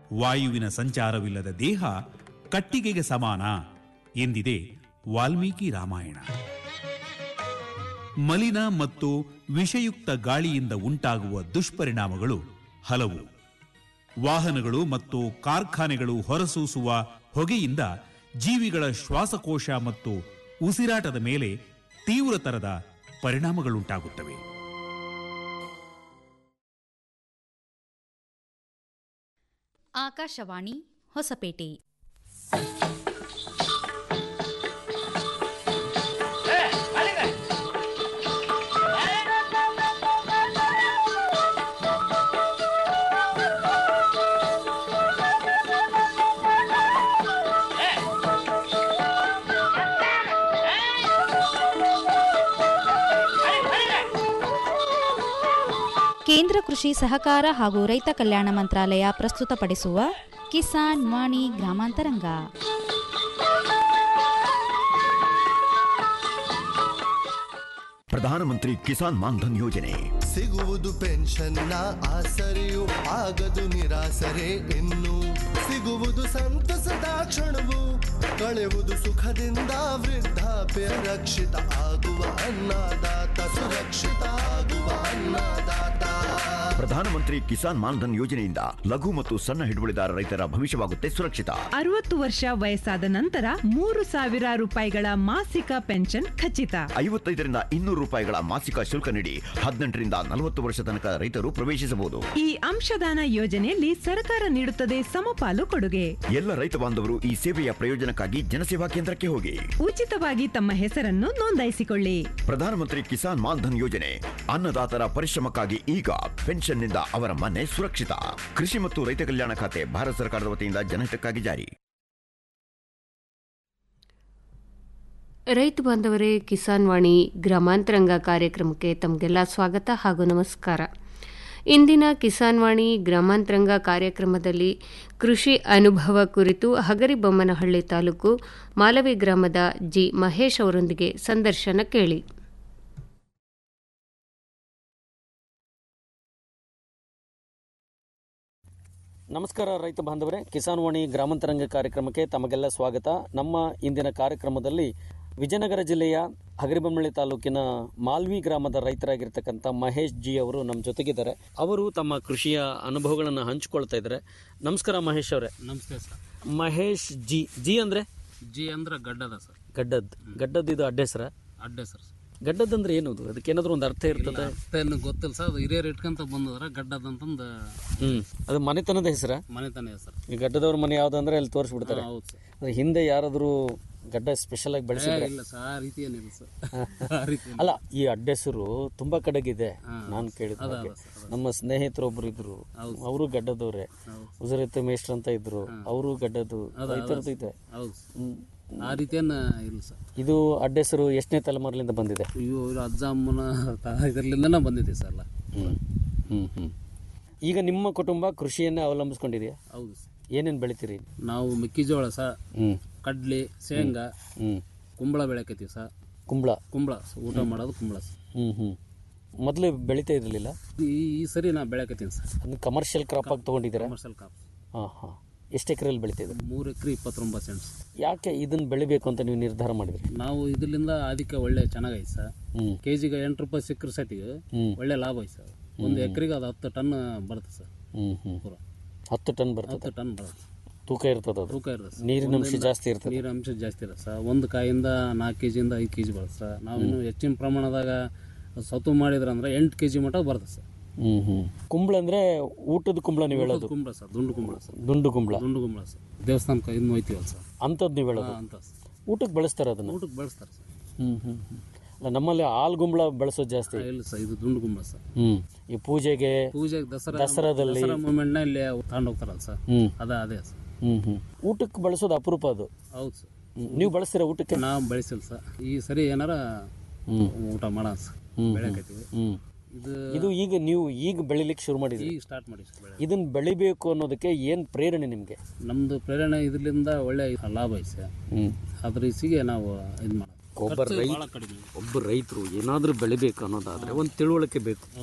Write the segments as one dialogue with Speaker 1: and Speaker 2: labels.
Speaker 1: ವಾಯುವಿನ ಸಂಚಾರವಿಲ್ಲದ ದೇಹ ಕಟ್ಟಿಗೆಗೆ ಸಮಾನ ಎಂದಿದೆ ವಾಲ್ಮೀಕಿ ರಾಮಾಯಣ ಮಲಿನ ಮತ್ತು ವಿಷಯುಕ್ತ ಗಾಳಿಯಿಂದ ಉಂಟಾಗುವ ದುಷ್ಪರಿಣಾಮಗಳು ಹಲವು ವಾಹನಗಳು ಮತ್ತು ಕಾರ್ಖಾನೆಗಳು ಹೊರಸೂಸುವ ಹೊಗೆಯಿಂದ ಜೀವಿಗಳ ಶ್ವಾಸಕೋಶ ಮತ್ತು ಉಸಿರಾಟದ ಮೇಲೆ ತೀವ್ರತರದ ಪರಿಣಾಮಗಳುಂಟಾಗುತ್ತವೆ
Speaker 2: ಆಕಾಶವಾಣಿ ಹೊಸಪೇಟೆ ಕೇಂದ್ರ ಕೃಷಿ ಸಹಕಾರ ಹಾಗೂ ರೈತ ಕಲ್ಯಾಣ ಮಂತ್ರಾಲಯ ಪ್ರಸ್ತುತಪಡಿಸುವ ಕಿಸಾನ್ ವಾಣಿ ಗ್ರಾಮಾಂತರಂಗ
Speaker 3: ಪ್ರಧಾನಮಂತ್ರಿ ಕಿಸಾನ್ ಮಾನ್ಧನ್ ಯೋಜನೆ
Speaker 4: ಸಿಗುವುದು ಪೆನ್ಷನ್ನ ಆಸರೆಯು ಆಗದು ನಿರಾಸರೆ ಇನ್ನು ಸಿಗುವುದು ಸಂತಸದ ಕ್ಷಣವು ಕಳೆಯುವುದು ಸುಖದಿಂದ ವೃದ್ಧಾಪ್ಯ ರಕ್ಷಿತ ಆಗುವ ಅನ್ನದಾತ ಸುರಕ್ಷಿತ ಆಗುವ ಅನ್ನದಾತ
Speaker 3: ಪ್ರಧಾನಮಂತ್ರಿ ಕಿಸಾನ್ ಮಾನ್ಧನ್ ಯೋಜನೆಯಿಂದ ಲಘು ಮತ್ತು ಸಣ್ಣ ಹಿಡುವಳಿದಾರ ರೈತರ ಭವಿಷ್ಯವಾಗುತ್ತೆ ಸುರಕ್ಷಿತ
Speaker 5: ಅರವತ್ತು ವರ್ಷ ವಯಸ್ಸಾದ ನಂತರ ಮೂರು ಸಾವಿರ ರೂಪಾಯಿಗಳ ಮಾಸಿಕ ಪೆನ್ಷನ್ ಖಚಿತ
Speaker 3: ಐವತ್ತೈದರಿಂದ ಇನ್ನೂರು ರೂಪಾಯಿಗಳ ಮಾಸಿಕ ಶುಲ್ಕ ನೀಡಿ ಹದಿನೆಂಟರಿಂದ ನಲವತ್ತು ವರ್ಷ ತನಕ ರೈತರು ಪ್ರವೇಶಿಸಬಹುದು
Speaker 5: ಈ ಅಂಶದಾನ ಯೋಜನೆಯಲ್ಲಿ ಸರ್ಕಾರ ನೀಡುತ್ತದೆ ಸಮಪಾಲು ಕೊಡುಗೆ
Speaker 3: ಎಲ್ಲ ರೈತ ಬಾಂಧವರು ಈ ಸೇವೆಯ ಪ್ರಯೋಜನಕ್ಕಾಗಿ ಜನಸೇವಾ ಕೇಂದ್ರಕ್ಕೆ ಹೋಗಿ
Speaker 5: ಉಚಿತವಾಗಿ ತಮ್ಮ ಹೆಸರನ್ನು ನೋಂದಾಯಿಸಿಕೊಳ್ಳಿ
Speaker 3: ಪ್ರಧಾನಮಂತ್ರಿ ಕಿಸಾನ್ ಮಾನ್ಧನ್ ಯೋಜನೆ ಅನ್ನದಾತರ ಪರಿಶ್ರಮಕ್ಕಾಗಿ ಈಗ ಪೆನ್ಷನ್ನಿಂದ ಅವರ ಮನೆ ಸುರಕ್ಷಿತ ಕೃಷಿ ಮತ್ತು ರೈತ ಕಲ್ಯಾಣ ಖಾತೆ ಭಾರತ ಸರ್ಕಾರದ ವತಿಯಿಂದ ಜನಹಿತಕ್ಕಾಗಿ ಜಾರಿ
Speaker 6: ರೈತ ಬಾಂಧವರೇ ಕಿಸಾನ್ ವಾಣಿ ಗ್ರಾಮಾಂತರಂಗ ಕಾರ್ಯಕ್ರಮಕ್ಕೆ ತಮಗೆಲ್ಲ ಸ್ವಾಗತ ಹಾಗೂ ನಮಸ್ಕಾರ ಇಂದಿನ ಕಿಸಾನ್ ವಾಣಿ ಗ್ರಾಮಾಂತರಂಗ ಕಾರ್ಯಕ್ರಮದಲ್ಲಿ ಕೃಷಿ ಅನುಭವ ಕುರಿತು ಹಗರಿಬೊಮ್ಮನಹಳ್ಳಿ ತಾಲೂಕು ಮಾಲವಿ ಗ್ರಾಮದ ಜಿ ಮಹೇಶ್ ಅವರೊಂದಿಗೆ ಸಂದರ್ಶನ ಕೇಳಿ
Speaker 7: ನಮಸ್ಕಾರ ರೈತ ಬಾಂಧವರೇ ಕಿಸಾನ್ ವಾಣಿ ಗ್ರಾಮಾಂತರಂಗ ಕಾರ್ಯಕ್ರಮಕ್ಕೆ ತಮಗೆಲ್ಲ ಸ್ವಾಗತ ನಮ್ಮ ಇಂದಿನ ಕಾರ್ಯಕ್ರಮದಲ್ಲಿ ವಿಜಯನಗರ ಜಿಲ್ಲೆಯ ಹಗರಿಬೊಮ್ಮಳ್ಳಿ ತಾಲೂಕಿನ ಮಾಲ್ವಿ ಗ್ರಾಮದ ರೈತರಾಗಿರ್ತಕ್ಕಂಥ ಮಹೇಶ್ ಜಿ ಅವರು ನಮ್ಮ ಜೊತೆಗಿದ್ದಾರೆ ಅವರು ತಮ್ಮ ಕೃಷಿಯ ಅನುಭವಗಳನ್ನು ಹಂಚಿಕೊಳ್ತಾ ಇದ್ದಾರೆ ನಮಸ್ಕಾರ ಮಹೇಶ್ ಅವರೇ
Speaker 8: ನಮಸ್ತೆ ಸರ್
Speaker 7: ಮಹೇಶ್ ಜಿ ಜಿ ಅಂದ್ರೆ
Speaker 8: ಜಿ ಅಂದ್ರೆ ಗಡ್ಡದ ಸರ್
Speaker 7: ಗಡ್ಡದ್ ಗಡ್ಡದ್ ಇದು ಅಡ್ಡ ಹೆಸರ
Speaker 8: ಅಡ್ಡೆ ಸರ್
Speaker 7: ಗಡ್ಡದ್ ಅಂದ್ರೆ ಏನು ಅದು ಅದಕ್ಕೆ ಏನಾದ್ರು ಒಂದು ಅರ್ಥ ಇರ್ತದೆ
Speaker 8: ಅಷ್ಟೇನು ಗೊತ್ತಿಲ್ಲ ಸರ್ ಅದು ಹಿರಿಯರು ಇಟ್ಕೊಂತ ಬಂದದ್ರ ಗಡ್ಡದ ಅಂತಂದು
Speaker 7: ಹ್ಮ್ ಅದು ಮನೆತನದ ಹೆಸರ
Speaker 8: ಮನೆತನ ಸರ್
Speaker 7: ಈ ಗಡ್ಡದವ್ರ ಮನೆ ಯಾವ್ದಂದ್ರೆ ಅಲ್ಲಿ ತೋರಿಸ್ಬಿಡ್ತಾರೆ
Speaker 8: ಹೌದು ಸರ್
Speaker 7: ಅದ್ರ ಹಿಂದೆ ಯಾರಾದರೂ ಗಡ್ಡ ಸ್ಪೆಷಲ್ ಆಗಿ ಬೆಳೆಸಿದ್ರೆ
Speaker 8: ಇಲ್ಲ ಸರ್ ಆ ರೀತಿ ಏನಿಲ್ಲ ಸರ್ ಆ ರೀತಿ
Speaker 7: ಅಲ್ಲ ಈ ಅಡ್ಡೆಸರು ತುಂಬಾ ಕಡೆಗಿದೆ ನಾನು ಕೇಳಿದ
Speaker 8: ಅದ
Speaker 7: ಹಾಗೆ.
Speaker 8: ಅದ ಸರ್, ಅದ.
Speaker 7: ನಮ್ಮ ಸ್ನೇಹಿತರು ಒಬ್ರು ಇದ್ರು ಅವರು ಗಡ್ಡದವ್ರೆ ಉಜರತ್ತೆ ಮೇಷ್ಟ್ರ ಅಂತ ಇದ್ರು ಅವರು ಗಡ್ಡದು
Speaker 8: ಅದ,
Speaker 7: ಈ
Speaker 8: ಅದ
Speaker 7: ಥರದ್ದು
Speaker 8: ಸರ್.
Speaker 7: ಇದೆ
Speaker 8: ಹೌದು ಸರ್.
Speaker 7: ಹ್ಮ್.
Speaker 8: ಆ ರೀತಿಯನ್ನ ಇಲ್ಲ ಸರ್
Speaker 7: ಇದು ಅಡ್ಡೆಸರು ಎಷ್ಟನೇ ತಲೆಮಾರಿನಿಂದ ಬಂದಿದೆ
Speaker 8: ಇವು ಇವ್ರ ಅಜ್ಜ ಅಮ್ಮನ ಇದರಲ್ಲಿಂದನೇ ಬಂದಿದೆ ಸರ್ ಎಲ್ಲ
Speaker 7: ಹ್ಮ್ ಹ್ಮ್ ಹ್ಮ್ ಈಗ ನಿಮ್ಮ ಕುಟುಂಬ ಕೃಷಿಯನ್ನೇ ಅವಲಂಬಿಸ್ಕೊಂಡಿದೆಯಾ
Speaker 8: ಹೌದು ಸರ್
Speaker 7: ಏನೇನು ಬೆಳಿತೀರಿ
Speaker 8: ನಾವು ಮೆಕ್ಕೆಜೋಳ ಸರ್
Speaker 7: ಹ್ಮ್
Speaker 8: ಕಡ್ಲಿ ಶೇಂಗಾ
Speaker 7: ಹ್ಮ್
Speaker 8: ಕುಂಬಳ ಬೆಳಕತ್ತೀವಿ ಸರ್
Speaker 7: ಕುಂಬಳ
Speaker 8: ಕುಂಬಳ ಊಟ ಮಾಡೋದು ಕುಂಬಳ ಸರ್
Speaker 7: ಹ್ಮ್ ಹ್ಮ್ ಮೊದಲು ಬೆಳಿತಾ ಇರಲಿಲ್ಲ
Speaker 8: ಈ ಈ ಸರಿ ನಾ ಬೆಳಕತ್ತೀನಿ ಸರ್
Speaker 7: ಅದನ್ನ ಕಮರ್ಷಿಯಲ್ ಕ್ರಾಪ್ ಆಗಿ ತಗೊಂಡಿದ್ದೀರಾ
Speaker 8: ಕಮರ್ಷಿಯಲ್ ಕಾಪ್
Speaker 7: ಹಾಂ ಹಾಂ ಎಷ್ಟು ಎಕರೆಯಲ್ಲಿ ಬೆಳಿತಿದ್ರು
Speaker 8: ಮೂರು ಎಕರೆ ಇಪ್ಪತ್ತೊಂಬತ್ತು ಸೆಂಟ್ಸ್
Speaker 7: ಯಾಕೆ ಇದನ್ನ ಬೆಳಿಬೇಕು ಅಂತ ನೀವು ನಿರ್ಧಾರ ಮಾಡಿದ್ರಿ
Speaker 8: ನಾವು ಇದರಿಂದ ಅದಕ್ಕೆ ಒಳ್ಳೆ ಚೆನ್ನಾಗೈತೆ ಸರ್
Speaker 7: ಹ್ಮ್
Speaker 8: ಕೆ ಜಿಗೆ ಎಂಟು ರೂಪಾಯಿ ಸಿಕ್ಕರೆ ಸತಿಗೆ
Speaker 7: ಹ್ಮ್.
Speaker 8: ಒಳ್ಳೆ ಲಾಭ ಐತೆ ಸರ್ ಒಂದು ಎಕರೆಗೆ ಅದು ಹತ್ತು ಟನ್ ಬರುತ್ತೆ ಸರ್
Speaker 7: ಹ್ಮ್ ಹ್ಮ್
Speaker 8: ಪೂರ
Speaker 7: ಹತ್ತು ಟನ್ ಬರ್ತದೆ
Speaker 8: ಹತ್ತು ಟನ್ ಬರುತ್ತೆ
Speaker 7: ತೂಕ ಇರ್ತದೆ ಅದು
Speaker 8: ತೂಕ ಇರುತ್ತೆ ಸರ್
Speaker 7: ನೀರಿನ ಅಂಶ
Speaker 8: ಒಂದಿಂದ-
Speaker 7: ಜಾಸ್ತಿ ಇರ್ತದೆ
Speaker 8: ನೀರಿನ ಅಂಶ ಜಾಸ್ತಿ ಇರುತ್ತೆ ಸರ್ ಒಂದು ಕಾಯಿಂದ ನಾಲ್ಕು ಕೆ ಜಿಯಿಂದ ಐದು ಕೆ ಜಿ ಬರುತ್ತೆ ಸರ್ ನಾವಿನ್ನು ಹೆಚ್ಚಿನ ಪ್ರಮಾಣದಾಗ ಸತು ಮಾಡಿದ್ರೆ ಅಂದ್ರೆ ಎಂಟು ಕೆ ಜಿ ಮಟ್ಟ ಬರುತ್ತೆ ಸರ್
Speaker 7: ಹ್ಮ್ ಹ್ಮ್ ಕುಂಬಳ ಅಂದ್ರೆ ಊಟದ ಕುಂಬಳ ನೀವು ಹೇಳೋದು
Speaker 8: ಕುಂಬಳ ಸರ್ ದುಂಡು ಕುಂಬಳ ಸರ್
Speaker 7: ದುಂಡು ಕುಂಬಳ
Speaker 8: ದುಂಡು ಕುಂಬಳ ಸರ್ ದೇವಸ್ಥಾನಕ್ಕೆ ಇನ್ನು ಹೋಯ್ತೀವಲ್ಲ ಸರ್
Speaker 7: ಅಂಥದ್ದು ನೀವು ಹೇಳೋದು
Speaker 8: ಅಂತ ಸರ್
Speaker 7: ಊಟಕ್ಕೆ ಬಳಸ್ತಾರೆ ಅದನ್ನ
Speaker 8: ಊಟಕ್ಕೆ ಬಳಸ್ತಾರೆ ಸರ್
Speaker 7: ಹ್ಮ್ ಹ್ಮ್ ಹ್ಮ್. ಅಲ್ಲ ನಮ್ಮಲ್ಲಿ ಹಾಲು ಗುಂಬಳ ಬಳಸೋದು ಜಾಸ್ತಿ
Speaker 8: ಇಲ್ಲ ಸರ್ ಇದು ದುಂಡು ಕುಂಬಳ ಸರ್
Speaker 7: ಹ್ಮ್ ಈ ಪೂಜೆಗೆ
Speaker 8: ಪೂಜೆಗೆ ದಸರಾ
Speaker 7: ದಸರಾದಲ್ಲಿ
Speaker 8: ದಸರಾ ಮೂಮೆಂಟ್ನ ಇಲ್ಲಿ ತಗೊಂಡು ಹೋಗ್ತಾರಲ್ಲ ಸರ್
Speaker 7: ಹ್ಮ್
Speaker 8: ಅದ ಅದೇ ಸರ್
Speaker 7: ಹ್ಮ್ ಹ್ಮ್ ಊಟಕ್ಕೆ ಬಳಸೋದು ಅಪರೂಪ ಅದು
Speaker 8: ಹೌದು ಸರ್
Speaker 7: ಹ್ಮ್. ನೀವು ಬಳಸ್ತೀರಾ ಊಟಕ್ಕೆ
Speaker 8: ನಾವು ಬೆಳೆಸಿಲ್ಲ ಸರ್ ಈ ಸರಿ ಏನಾರ
Speaker 7: ಹ್ಮ್.
Speaker 8: ಊಟ ಮಾಡೋಣ ಸರ್
Speaker 7: ಹ್ಮ್.
Speaker 8: ಬೆಳೆಕತ್ತೀವಿ
Speaker 7: ಹ್ಮ್
Speaker 8: ಇದು
Speaker 7: ಇದು ಈಗ ನೀವು ಈಗ ಬೆಳಿಲಿಕ್ಕೆ ಶುರು ಮಾಡಿದ್ರಿ
Speaker 8: ಈಗ ಸ್ಟಾರ್ಟ್ ಮಾಡಿ ಸರ್ ಬೆಳೆ
Speaker 7: ಇದನ್ನ ಬೆಳಿಬೇಕು ಅನ್ನೋದಕ್ಕೆ ಏನ್ ಪ್ರೇರಣೆ ನಿಮ್ಗೆ
Speaker 8: ನಮ್ದು ಪ್ರೇರಣೆ ಇದರಿಂದ ಒಳ್ಳೆ ಲಾಭ ಐತೆ ಸರ್
Speaker 7: ಹ್ಮ್
Speaker 8: ಅದ್ರ ಇಸಿಗೆ ನಾವು ಇದು ಮಾಡೋದು
Speaker 7: ಒಬ್ಬ
Speaker 8: ಖರ್ಚು
Speaker 7: ರೈತ
Speaker 8: ಭಾಳ ಕಡಿಮೆ
Speaker 7: ಒಬ್ಬ ರೈತರು ಏನಾದರೂ ಬೆಳಿಬೇಕು ಅನ್ನೋದಾದ್ರೆ ಒಂದು ತಿಳುವಳಿಕೆ ಬೇಕು
Speaker 8: ಹೌದು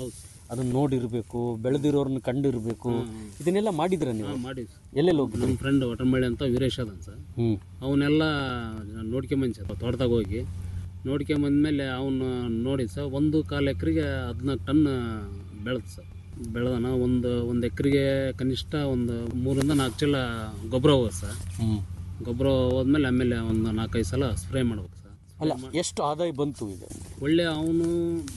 Speaker 7: ಅದನ್ನ ನೋಡಿರ್ಬೇಕು ಬೆಳೆದಿರೋರ್ನ ಕಂಡಿರ್ಬೇಕು ಇದನ್ನೆಲ್ಲ ಮಾಡಿದ್ರ ನೀವು
Speaker 8: ಮಾಡಿವಿ
Speaker 7: ಎಲ್ಲೆಲ್ಲಿ ಹೋಗಿ
Speaker 8: ನಮ್ಮ ಫ್ರೆಂಡ್ ಒಟಂಬಳ್ಳಿ ಅಂತ ವೀರೇಶ್ ಅದನ್ ಸರ್
Speaker 7: ಹ್ಮ್
Speaker 8: ಅವನ್ನೆಲ್ಲ ನೋಡ್ಕೊಂಬಂದ್ ಸರ್ ತೋಟದಾಗ ಹೋಗಿ ನೋಡ್ಕೊಂಬಂದ್ಮೇಲೆ ಅವನು ನೋಡಿ ಸರ್ ಒಂದು ಕಾಲು ಎಕರೆಗೆ ಹದಿನಾಲ್ಕು ಟನ್ ಬೆಳೆದ ಸರ್ ಬೆಳೆದನ ಒಂದು ಒಂದು ಎಕರೆಗೆ ಕನಿಷ್ಠ ಒಂದು ಮೂರಿಂದ ನಾಲ್ಕು ಚೀಲ ಗೊಬ್ಬರ ಹೋಗುತ್ತೆ ಸರ್
Speaker 7: ಹ್ಮ್
Speaker 8: ಗೊಬ್ಬರ ಹೋದ್ಮೇಲೆ ಆಮೇಲೆ ಒಂದು ನಾಲ್ಕೈದು ಸಲ ಸ್ಪ್ರೇ ಮಾಡ್ಬೇಕು ಸರ್
Speaker 7: ಅಲ್ಲ ಎಷ್ಟು ಆದಾಯ ಬಂತು ಈಗ
Speaker 8: ಒಳ್ಳೆ ಅವನು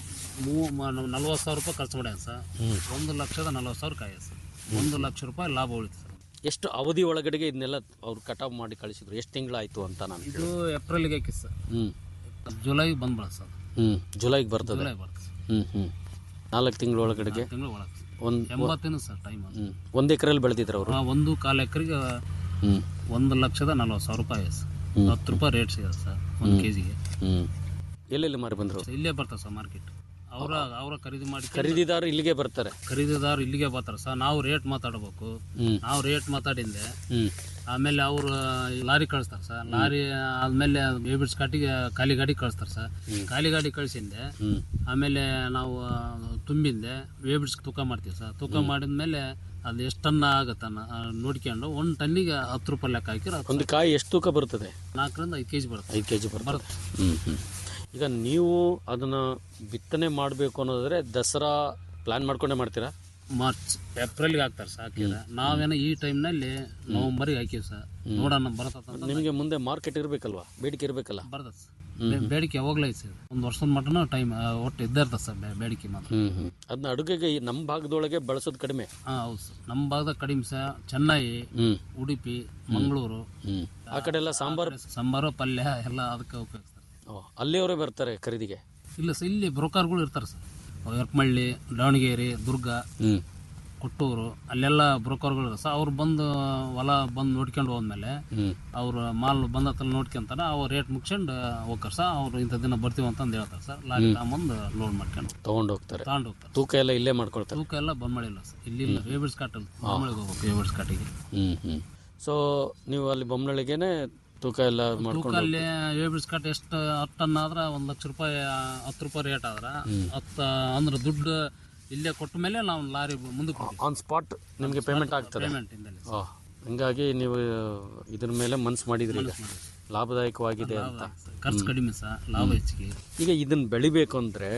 Speaker 8: ಮೂವ ನಲ್ವತ್ತು ಸಾವಿರ ರೂಪಾಯಿ ಖರ್ಚು ಮಾಡ್ಯಾನ ಸರ್ ಒಂದು ಲಕ್ಷದ ನಲ್ವತ್ತು ಸಾವಿರ ಕಾಯ ಸರ್ ಒಂದು ಲಕ್ಷ ರೂಪಾಯಿ ಲಾಭ ಉಳಿತು ಸರ್
Speaker 7: ಎಷ್ಟು ಅವಧಿ ಒಳಗಡೆಗೆ ಇದನ್ನೆಲ್ಲ ಅವ್ರು ಕಟಾವ್ ಮಾಡಿ ಕಳಿಸಿದ್ರು ಎಷ್ಟು ತಿಂಗಳಾಯ್ತು ಅಂತ ನಾನು
Speaker 8: ಇದು ಏಪ್ರಿಲ್ಗೆ ಹಾಕಿ ಸರ್
Speaker 7: ಹ್ಮ್
Speaker 8: ಜುಲೈಗೆ ಬಂದ್ಬಿಡ ಸರ್
Speaker 7: ಹ್ಮ್ ಜುಲೈಗೆ ಬರ್ತದೆ
Speaker 8: ಜುಲೈ ಬರ್ತದೆ ಸರ್
Speaker 7: ಹ್ಮ್ ಹ್ಮ್ ನಾಲ್ಕು ತಿಂಗಳ ಒಳಗಡೆಗೆ
Speaker 8: ತಿಂಗಳು ಒಳಗೆ
Speaker 7: ಒಂದ್
Speaker 8: ಎಂಬತ್ತಿನ ಸರ್ ಟೈಮ್ ಅದು
Speaker 7: ಹ್ಮ್ ಒಂದ್ ಎಕರೆಲ್ಲಿ ಬೆಳೆದಿದ್ರು ಅವರು
Speaker 8: ಆ, ಒಂದು ಕಾಲು ಎಕರೆಗೆ
Speaker 7: ಹ್ಮ್
Speaker 8: ಒಂದು ಲಕ್ಷದ ನಲ್ವತ್ತು ಸಾವಿರ ರೂಪಾಯಿ ಸರ್ ಹತ್ತು ರೂಪಾಯಿ ರೇಟ್ ಸಿಗುತ್ತೆ ಸರ್ ಒಂದು ಕೆ ಜಿಗೆ
Speaker 7: ಹ್ಮ್ ಎಲ್ಲೆಲ್ಲಿ ಮಾರಿ ಬಂದ್ರು
Speaker 8: ಇಲ್ಲೇ ಬರ್ತಾರೆ ಸರ್ ಮಾರ್ಕೆಟ್ ಅವರ ಅವರ ಖರೀದಿ ಮಾಡಿ
Speaker 7: ಖರೀದಿದಾರ ಇಲ್ಲಿಗೆ ಬರ್ತಾರೆ
Speaker 8: ಖರೀದಿದಾರು ಇಲ್ಲಿಗೆ ಬರ್ತಾರೆ ಸರ್ ನಾವು ರೇಟ್ ಮಾತಾಡಬೇಕು
Speaker 7: ಹ್ಮ್
Speaker 8: ನಾವು ರೇಟ್ ಮಾತಾಡಿಂದೆ
Speaker 7: ಹ್ಮ್
Speaker 8: ಆಮೇಲೆ ಅವರು ಲಾರಿ ಕಳಿಸ್ತಾರೆ ಸರ್ ಲಾರಿ ಆದ್ಮೇಲೆ ಬೇಬಿಡ್ಸ್ ಕಾಟಿಗೆ ಖಾಲಿ ಗಾಡಿ ಕಳಿಸ್ತಾರೆ ಸರ್ ಖಾಲಿ ಗಾಡಿ ಕಳಿಸಿಂದೆ
Speaker 7: ಹ್ಮ್
Speaker 8: ಆಮೇಲೆ ನಾವು ಆ, ತುಂಬಿಂದೆ ಬೇಬಿಡ್ಸ್ ತೂಕ ಮಾಡ್ತೀವಿ ಸರ್ ತೂಕ ಮಾಡಿದ್ಮೇಲೆ ಅದು ಎಷ್ಟು ಟನ್ ಆಗತ್ತೆ ಅನ್ನೋ, ಆ, ನೋಡ್ಕೊಂಡು ಒಂದು ಟನ್ನಿಗೆ ಹತ್ತು ರೂಪಾಯಿ ಲೆಕ್ಕ ಹಾಕಿದ್ರೆ
Speaker 7: ಒಂದು ಕಾಯಿ ಎಷ್ಟು ತೂಕ ಬರ್ತದೆ
Speaker 8: ನಾಲ್ಕರಿಂದ ಐದು ಕೆ ಜಿ ಬರುತ್ತೆ
Speaker 7: ಐದು ಕೆ ಜಿ ಬರ್ತದೆ
Speaker 8: ಬರುತ್ತೆ
Speaker 7: ಹ್ಮ್ ಹ್ಮ್ ಈಗ ನೀವು ಅದನ್ನ ಬಿತ್ತನೆ ಮಾಡಬೇಕು ಅನ್ನೋದಾದ್ರೆ ದಸರಾ ಪ್ಲಾನ್ ಮಾಡ್ಕೊಂಡೇ ಮಾಡ್ತೀರಾ
Speaker 8: ಮಾರ್ಚ್ ಏಪ್ರಿಲ್ಗೆ ಹಾಕ್ತಾರೆ ಸರ್ ಹಾಕಿದ್ರೆ ನಾವೇನೋ ಈ ಟೈಮ್ನಲ್ಲಿ ನವಂಬರ್ಗೆ ಹಾಕಿವಿ ಸರ್ ನೋಡೋಣ ಬರ್ತದಂತ
Speaker 7: ನಿಮಗೆ ಮುಂದೆ ಮಾರ್ಕೆಟ್ ಇರಬೇಕಲ್ವಾ ಬೇಡಿಕೆ ಇರಬೇಕಲ್ಲ
Speaker 8: ಬರ್ತದೆ ಸರ್ ಬೇ- ಬೇಡಿಕೆ ಯಾವಾಗಲೂ ಐತೆ ಸರ್ ಒಂದು ವರ್ಷದ ಮಟನ ಟೈಮ್ ಒಟ್ಟು ಇದ್ದೇ ಇರ್ತದೆ ಸರ್ ಬೇ- ಬೇಡಿಕೆ ಮಾತ್ರ
Speaker 7: ಹ್ಮ್ ಹ್ಮ್ ಅದನ್ನ ಅಡುಗೆಗೆ ಈ ನಮ್ಮ ಭಾಗದೊಳಗೆ ಬಳಸೋದು ಕಡಿಮೆ
Speaker 8: ಹಾಂ ಹೌದು ಸರ್ ನಮ್ಮ ಭಾಗದಾಗ ಕಡಿಮೆ ಸರ್ ಚೆನ್ನೈ
Speaker 7: ಹ್ಮ್
Speaker 8: ಉಡುಪಿ ಮಂಗಳೂರು
Speaker 7: ಹ್ಮ್ ಆ ಕಡೆ ಎಲ್ಲ ಸಾಂಬಾರ್
Speaker 8: ಸಾಂಬಾರು ಪಲ್ಯ ಎಲ್ಲ ಅದಕ್ಕೆ ಉಪಯೋಗಿಸ್ತಾರೆ
Speaker 7: ಓ, ಅಲ್ಲಿಯವರೇ ಬರ್ತಾರೆ ಖರೀದಿಗೆ
Speaker 8: ಇಲ್ಲ ಸರ್ ಇಲ್ಲಿ ಬ್ರೋಕರ್ಗಳು ಇರ್ತಾರೆ ಸರ್ ಯರ್ಕಮಳ್ಳಿ ದಾವಣಗೆರೆ ದುರ್ಗ
Speaker 7: ಹ್ಮ್
Speaker 8: ಕೊಟ್ಟೂರು ಅಲ್ಲೆಲ್ಲ ಬ್ರೋಕರ್ಗಳು ಇರ್ತಾರೆ ಸರ್ ಅವ್ರು ಬಂದು ಹೊಲ ಬಂದು ನೋಡ್ಕೊಂಡು ಹೋದ್ಮೇಲೆ
Speaker 7: ಹ್ಮ್
Speaker 8: ಅವ್ರು ಮಾಲ್ ಬಂದತ್ತಲ್ಲಿ ನೋಡ್ಕೊಂತಾರ ಅವ್ರು ರೇಟ್ ಮುಗಿಸ್ಕೊಂಡು ಹೋಗ್ತಾರೆ ಸರ್ ಅವ್ರು ಇಂಥ ದಿನ ಬರ್ತೀವಿ ಅಂತಂದು ಹೇಳ್ತಾರೆ ಸರ್ ಲಾರಿ ತಗೊಂಬಂದು ಲೋಡ್ ಮಾಡ್ಕೊಂಡು
Speaker 7: ತಗೊಂಡು ಹೋಗ್ತಾರೆ
Speaker 8: ತಗೊಂಡು ಹೋಗ್ತಾರೆ
Speaker 7: ತೂಕ ಎಲ್ಲ ಇಲ್ಲೇ ಮಾಡ್ಕೊಳ್ತಾರೆ
Speaker 8: ತೂಕ ಎಲ್ಲ ಬಂದ್ಮಳಿಲ್ಲ ಸರ್ ಇಲ್ಲಿ ಇಲ್ಲ ವೇಬರ್ಸ್ ಕಾಟಲ್ಲಿ ಬಂದ್ಮಳಿಗೆ ಹೋಗ್ಬೇಕು ವೇಬರ್ಸ್ ಕಾಟಿಗೆ
Speaker 7: ಹ್ಮ್ ಹ್ಮ್ ಸೊ ನೀವು ಅಲ್ಲಿ ಬೊಮ್ಮನಳಿಗೆನೆ ತೂಕ ಎಲ್ಲ
Speaker 8: ತೂಕ
Speaker 7: ಮಾಡ್ಕೊಂಡು
Speaker 8: ಅಲ್ಲಿ ವೇಬರ್ಸ್ ಕಾಟ್ ಎಷ್ಟು ಹತ್ತು ಟನ್ ಆದ್ರೆ ಒಂದು ಲಕ್ಷ ರೂಪಾಯಿ ಹತ್ತು ರೂಪಾಯಿ ರೇಟ್ ಆದ್ರೆ ಹತ್ತು ಅಂದ್ರೆ ದುಡ್ಡು ಇಲ್ಲೇ ಕೊಟ್ಟ ಮೇಲೆ ನಾವು ಲಾರಿ ಮುಂದಕ್ಕೆ ಕೊಡ್ತೀವಿ
Speaker 7: ಆನ್ ಸ್ಪಾಟ್ ನಿಮಗೆ ಪೇಮೆಂಟ್ ಆಗ್ತದೆ
Speaker 8: ಪೇಮೆಂಟ್ ಇಂದಲ್ಲಿ
Speaker 7: ಓ ಹಿಂಗಾಗಿ ನೀವು ಇದ್ರ ಮೇಲೆ ಮನ್ಸು ಮಾಡಿದ್ರಿ ಈಗ ಲಾಭದಾಯಕವಾಗಿದೆ ಅಂತ
Speaker 8: ಖರ್ಚು ಕಡಿಮೆ ಸಹ ಲಾಭ ಹೆಚ್ಚಿಗೆ
Speaker 7: ಈಗ ಇದನ್ನ ಬೆಳಿಬೇಕು ಅಂದ್ರೆ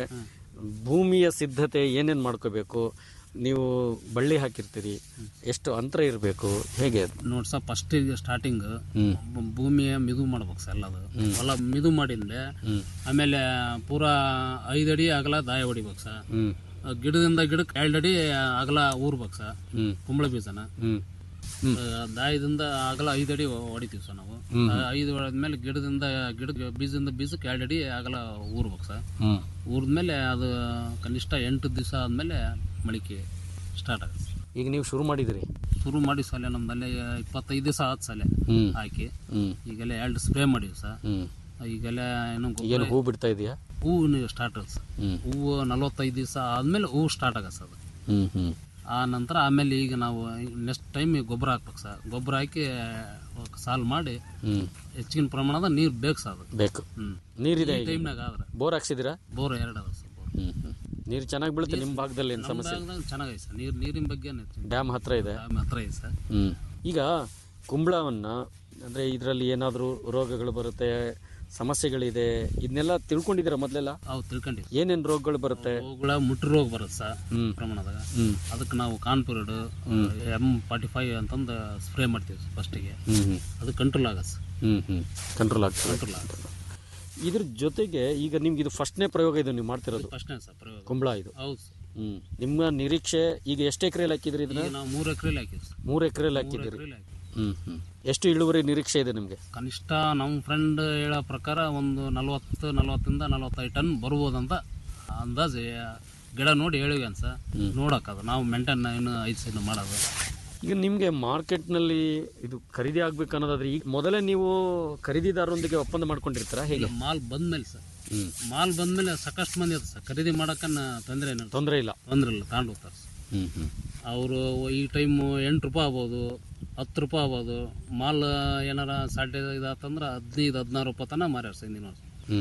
Speaker 7: ಭೂಮಿಯ ಸಿದ್ಧತೆ ಏನೇನ್ ಮಾಡ್ಕೋಬೇಕು ನೀವು ಬಳ್ಳಿ ಹಾಕಿರ್ತೀರಿ ಎಷ್ಟು ಅಂತರ ಇರಬೇಕು ಹೇಗೆ ಅದು?
Speaker 8: ನೋಡಿ ಸರ್ ಫಸ್ಟಿಗೆ ಸ್ಟಾರ್ಟಿಂಗ್
Speaker 7: ಹ್ಮ್
Speaker 8: ಭೂಮಿಯ ಮಿದು ಮಾಡ್ಬೇಕು ಸರ್ ಎಲ್ಲದು ಹೊಲ ಮಿದು ಮಾಡಿಂದೆ
Speaker 7: ಹ್ಮ್
Speaker 8: ಆಮೇಲೆ ಪೂರಾ ಐದು ಅಡಿ ಅಗಲ ದಾಯ ಹೊಡಿಬೇಕು ಸರ್
Speaker 7: ಹ್ಮ್
Speaker 8: ಗಿಡದಿಂದ ಗಿಡಕ್ಕೆ ಎರಡು ಅಡಿ ಅಗಲ ಊರ್ಬೇಕು ಸರ್
Speaker 7: ಹ್ಮ್
Speaker 8: ಕುಂಬಳ ಬೀಜನ
Speaker 7: ಹ್ಮ್
Speaker 8: ಆ, ದಾಯದಿಂದ ಅಗಲ ಐದು ಅಡಿ ಹೊಡಿತೀವಿ ಸರ್ ನಾವು ಆ, ಐದು ಹೊಡೆದ್ಮೇಲೆ ಗಿಡದಿಂದ ಗಿಡ ಬೀಜದಿಂದ ಬೀಜಕ್ಕೆ ಎರಡು ಅಡಿ ಅಗಲ ಊರ್ಬೇಕು ಸರ್
Speaker 7: ಹ್ಮ್
Speaker 8: ಊರಿದ್ಮೇಲೆ ಅದು ಕನಿಷ್ಠ ಎಂಟು ದಿವಸ ಆದಮೇಲೆ ಮಳಿಕೆ ಸ್ಟಾರ್ಟ್ ಆಗುತ್ತೆ
Speaker 7: ಈಗ ನೀವು ಶುರು ಮಾಡಿದಿರಿ
Speaker 8: ಶುರು ಮಾಡಿ ಸಾಲೆ ನಮ್ದಲ್ಲಿ ಇಪ್ಪತ್ತೈದು ದಿವಸ ಆದ ಸಾಲೆ
Speaker 7: ಹ್ಮ್
Speaker 8: ಹಾಕಿ
Speaker 7: ಹ್ಮ್
Speaker 8: ಈಗೆಲ್ಲ ಎರಡು ಸ್ಪ್ರೇ ಮಾಡಿವಿ ಸರ್
Speaker 7: ಹ್ಮ್
Speaker 8: ಈಗೆಲ್ಲ ಏನು
Speaker 7: ಏನು
Speaker 8: ಗೊಬ್ಬರ
Speaker 7: ಹೂ ಬಿಡ್ತಾ ಇದೆಯಾ
Speaker 8: ಹೂವು ಸ್ಟಾರ್ಟ್ ಆಗುತ್ತೆ ಸರ್
Speaker 7: ಹ್ಮ್
Speaker 8: ಹೂವು ನಲವತ್ತೈದು ದಿವಸ ಆದಮೇಲೆ ಹೂವು ಸ್ಟಾರ್ಟ್ ಆಗತ್ತೆ ಸರ್ ಅದು
Speaker 7: ಹ್ಮ್ ಹ್ಮ್
Speaker 8: ಆ ನಂತರ ಆಮೇಲೆ ಈಗ ನಾವು ನೆಕ್ಸ್ಟ್ ಟೈಮ್ ಗೊಬ್ಬರ ಹಾಕ್ಬೇಕು ಸರ್ ಗೊಬ್ಬರ ಹಾಕಿ ಸಾಲು ಮಾಡಿ
Speaker 7: ಹ್ಮ್
Speaker 8: ಹೆಚ್ಚಿನ ಪ್ರಮಾಣದ ನೀರು ಬೇಕು ಸರ್ ಅದು
Speaker 7: ಬೇಕು
Speaker 8: ಹ್ಞೂ
Speaker 7: ನೀರಿದೆ
Speaker 8: ಈ ಟೈಮ್ನಾಗ ಆದ್ರೆ
Speaker 7: ಬೋರ್ ಹಾಕ್ಸಿದಿರಾ
Speaker 8: ಬೋರ್ ಎರಡು ಅದ ಸರ್ ಬೋರ್
Speaker 7: ಹ್ಮ್ ಹ್ಮ್ ನೀರು ಚೆನ್ನಾಗಿ ಬೀಳುತ್ತೆ ನಿಮ್ಮ ಭಾಗದಲ್ಲಿ ಏನು ಸಮಸ್ಯೆ
Speaker 8: ಭಾಗದಾಗ ಚೆನ್ನಾಗೈತೆ ಸರ್ ನೀರು ನೀರಿನ ಬಗ್ಗೆ
Speaker 7: ಡ್ಯಾಮ್ ಹತ್ರ ಇದೆ
Speaker 8: ಹತ್ರ ಇದೆ ಸರ್
Speaker 7: ಹ್ಮ್ ಈಗ ಕುಂಬಳವನ್ನ ಅಂದ್ರೆ ಇದರಲ್ಲಿ ಏನಾದರೂ ರೋಗಗಳು ಬರುತ್ತೆ ಸಮಸ್ಯೆಗಳಿದೆ ಇದನ್ನೆಲ್ಲ ತಿಳ್ಕೊಂಡಿದ್ದೀರಾ ಮೊದಲೆಲ್ಲ
Speaker 8: ಅವು ತಿಳ್ಕೊಂಡಿವಿ
Speaker 7: ಏನೇನು ರೋಗಗಳು ಬರುತ್ತೆ
Speaker 8: ಅವುಗಳ ಮುಟ್ಟಿ ರೋಗ ಬರುತ್ತೆ ಸರ್
Speaker 7: ಹ್ಮ್
Speaker 8: ಪ್ರಮಾಣದಾಗ
Speaker 7: ಹ್ಮ್
Speaker 8: ಅದಕ್ಕೆ ನಾವು ಕಾನ್ಪುರಡ್ ಎಮ್ ಫಾರ್ಟಿ ಫೈವ್ ಅಂತಂದು ಸ್ಪ್ರೇ ಮಾಡ್ತೀವಿ ಫಸ್ಟಿಗೆ
Speaker 7: ಹ್ಮ್ ಹ್ಮ್
Speaker 8: ಅದು ಕಂಟ್ರೋಲ್ ಆಗತ್ತೆ ಸರ್
Speaker 7: ಹ್ಮ್ ಹ್ಮ್ ಕಂಟ್ರೋಲ್ ಆಗ್ತದೆ
Speaker 8: ಕಂಟ್ರೋಲ್ ಆಗುತ್ತೆ
Speaker 7: ಇದ್ರ ಜೊತೆಗೆ ಈಗ ನಿಮ್ಗೆ ಇದು ಫಸ್ಟ್ನೇ ಪ್ರಯೋಗ ಇದು ನೀವು ಮಾಡ್ತಿರೋದು
Speaker 8: ಫಸ್ಟ್ನೇ ಸರ್ ಪ್ರಯೋಗ
Speaker 7: ಕುಂಬಳ ಇದು
Speaker 8: ಹೌದು ಸರ್
Speaker 7: ಹ್ಮ್ ನಿಮ್ಮ ನಿರೀಕ್ಷೆ ಈಗ ಎಷ್ಟು ಎಕರೆಯಲ್ಲಿ ಹಾಕಿದ್ರಿ ಇದನ್ನ
Speaker 8: ಈಗ ನಾವು ಮೂರು ಎಕರೆಲಿ ಹಾಕಿವಿ ಸರ್
Speaker 7: ಮೂರು ಎಕರೆಯಲ್ಲಿ
Speaker 8: ಮೂರು
Speaker 7: ಹಾಕಿದ್ದೀರಿ
Speaker 8: ಎಕರೆಲಿ ಹಾಕಿವಿ
Speaker 7: ಹ್ಮ್ ಹ್ಮ್ ಎಷ್ಟು ಇಳುವರಿ ನಿರೀಕ್ಷೆ ಇದೆ ನಿಮಗೆ
Speaker 8: ಕನಿಷ್ಠ ನಮ್ಮ ಫ್ರೆಂಡ್ ಹೇಳೋ ಪ್ರಕಾರ ಒಂದು ನಲ್ವತ್ತು ನಲ್ವತ್ತರಿಂದ ನಲ್ವತ್ತೈದು ಟನ್ ಬರ್ಬೋದಂತ ಅಂದಾಜು ಗಿಡ ನೋಡಿ ಹೇಳಿವಿ ಅನ್ಸ ನೋಡಕ್ಕದು ನಾವು ಮೆಂಟೈನ್ ಏನು ಐದು ಸೈನ್ ಮಾಡೋದು
Speaker 7: ಈಗ ನಿಮಗೆ ಮಾರ್ಕೆಟ್ನಲ್ಲಿ ಇದು ಖರೀದಿ ಆಗ್ಬೇಕು ಅನ್ನೋದಾದ್ರೆ ಈಗ ಮೊದಲೇ ನೀವು ಖರೀದಿದಾರರೊಂದಿಗೆ ಒಪ್ಪಂದ ಮಾಡ್ಕೊಂಡಿರ್ತೀರಾ ಹೇಗೆ
Speaker 8: ಮಾಲ್ ಬಂದ್ಮೇಲೆ ಸರ್
Speaker 7: ಹ್ಮ್
Speaker 8: ಮಾಲ್ ಬಂದ್ಮೇಲೆ ಸಾಕಷ್ಟು ಮಂದಿ ಅದ ಸರ್ ಖರೀದಿ ಮಾಡಕ್ಕನ್ನ ತೊಂದರೆ ಏನಿಲ್ಲ
Speaker 7: ತೊಂದರೆ ಇಲ್ಲ
Speaker 8: ತೊಂದರೆ ಇಲ್ಲ ತಗೊಂಡು ಹೋಗ್ತಾರೆ ಸರ್
Speaker 7: ಹ್ಮ್ ಹ್ಮ್
Speaker 8: ಅವರು ಈ ಟೈಮು ಎಂಟು ರೂಪಾಯಿ ಆಗ್ಬೋದು ಹತ್ತು ರೂಪಾಯಿ ಆಗ್ಬೋದು ಮಾಲ್ ಏನಾರ ಸಾಡೆ ಇದಾತಂದ್ರೆ ಹದಿನೈದು ಹದಿನಾರು ರೂಪಾಯಿ ತನಕ ಮಾರ್ಯಾರ ಸರ್ ಹಿಂದಿನ ವರ್ಷ
Speaker 7: ಹ್ಮ್ ಹ್ಮ್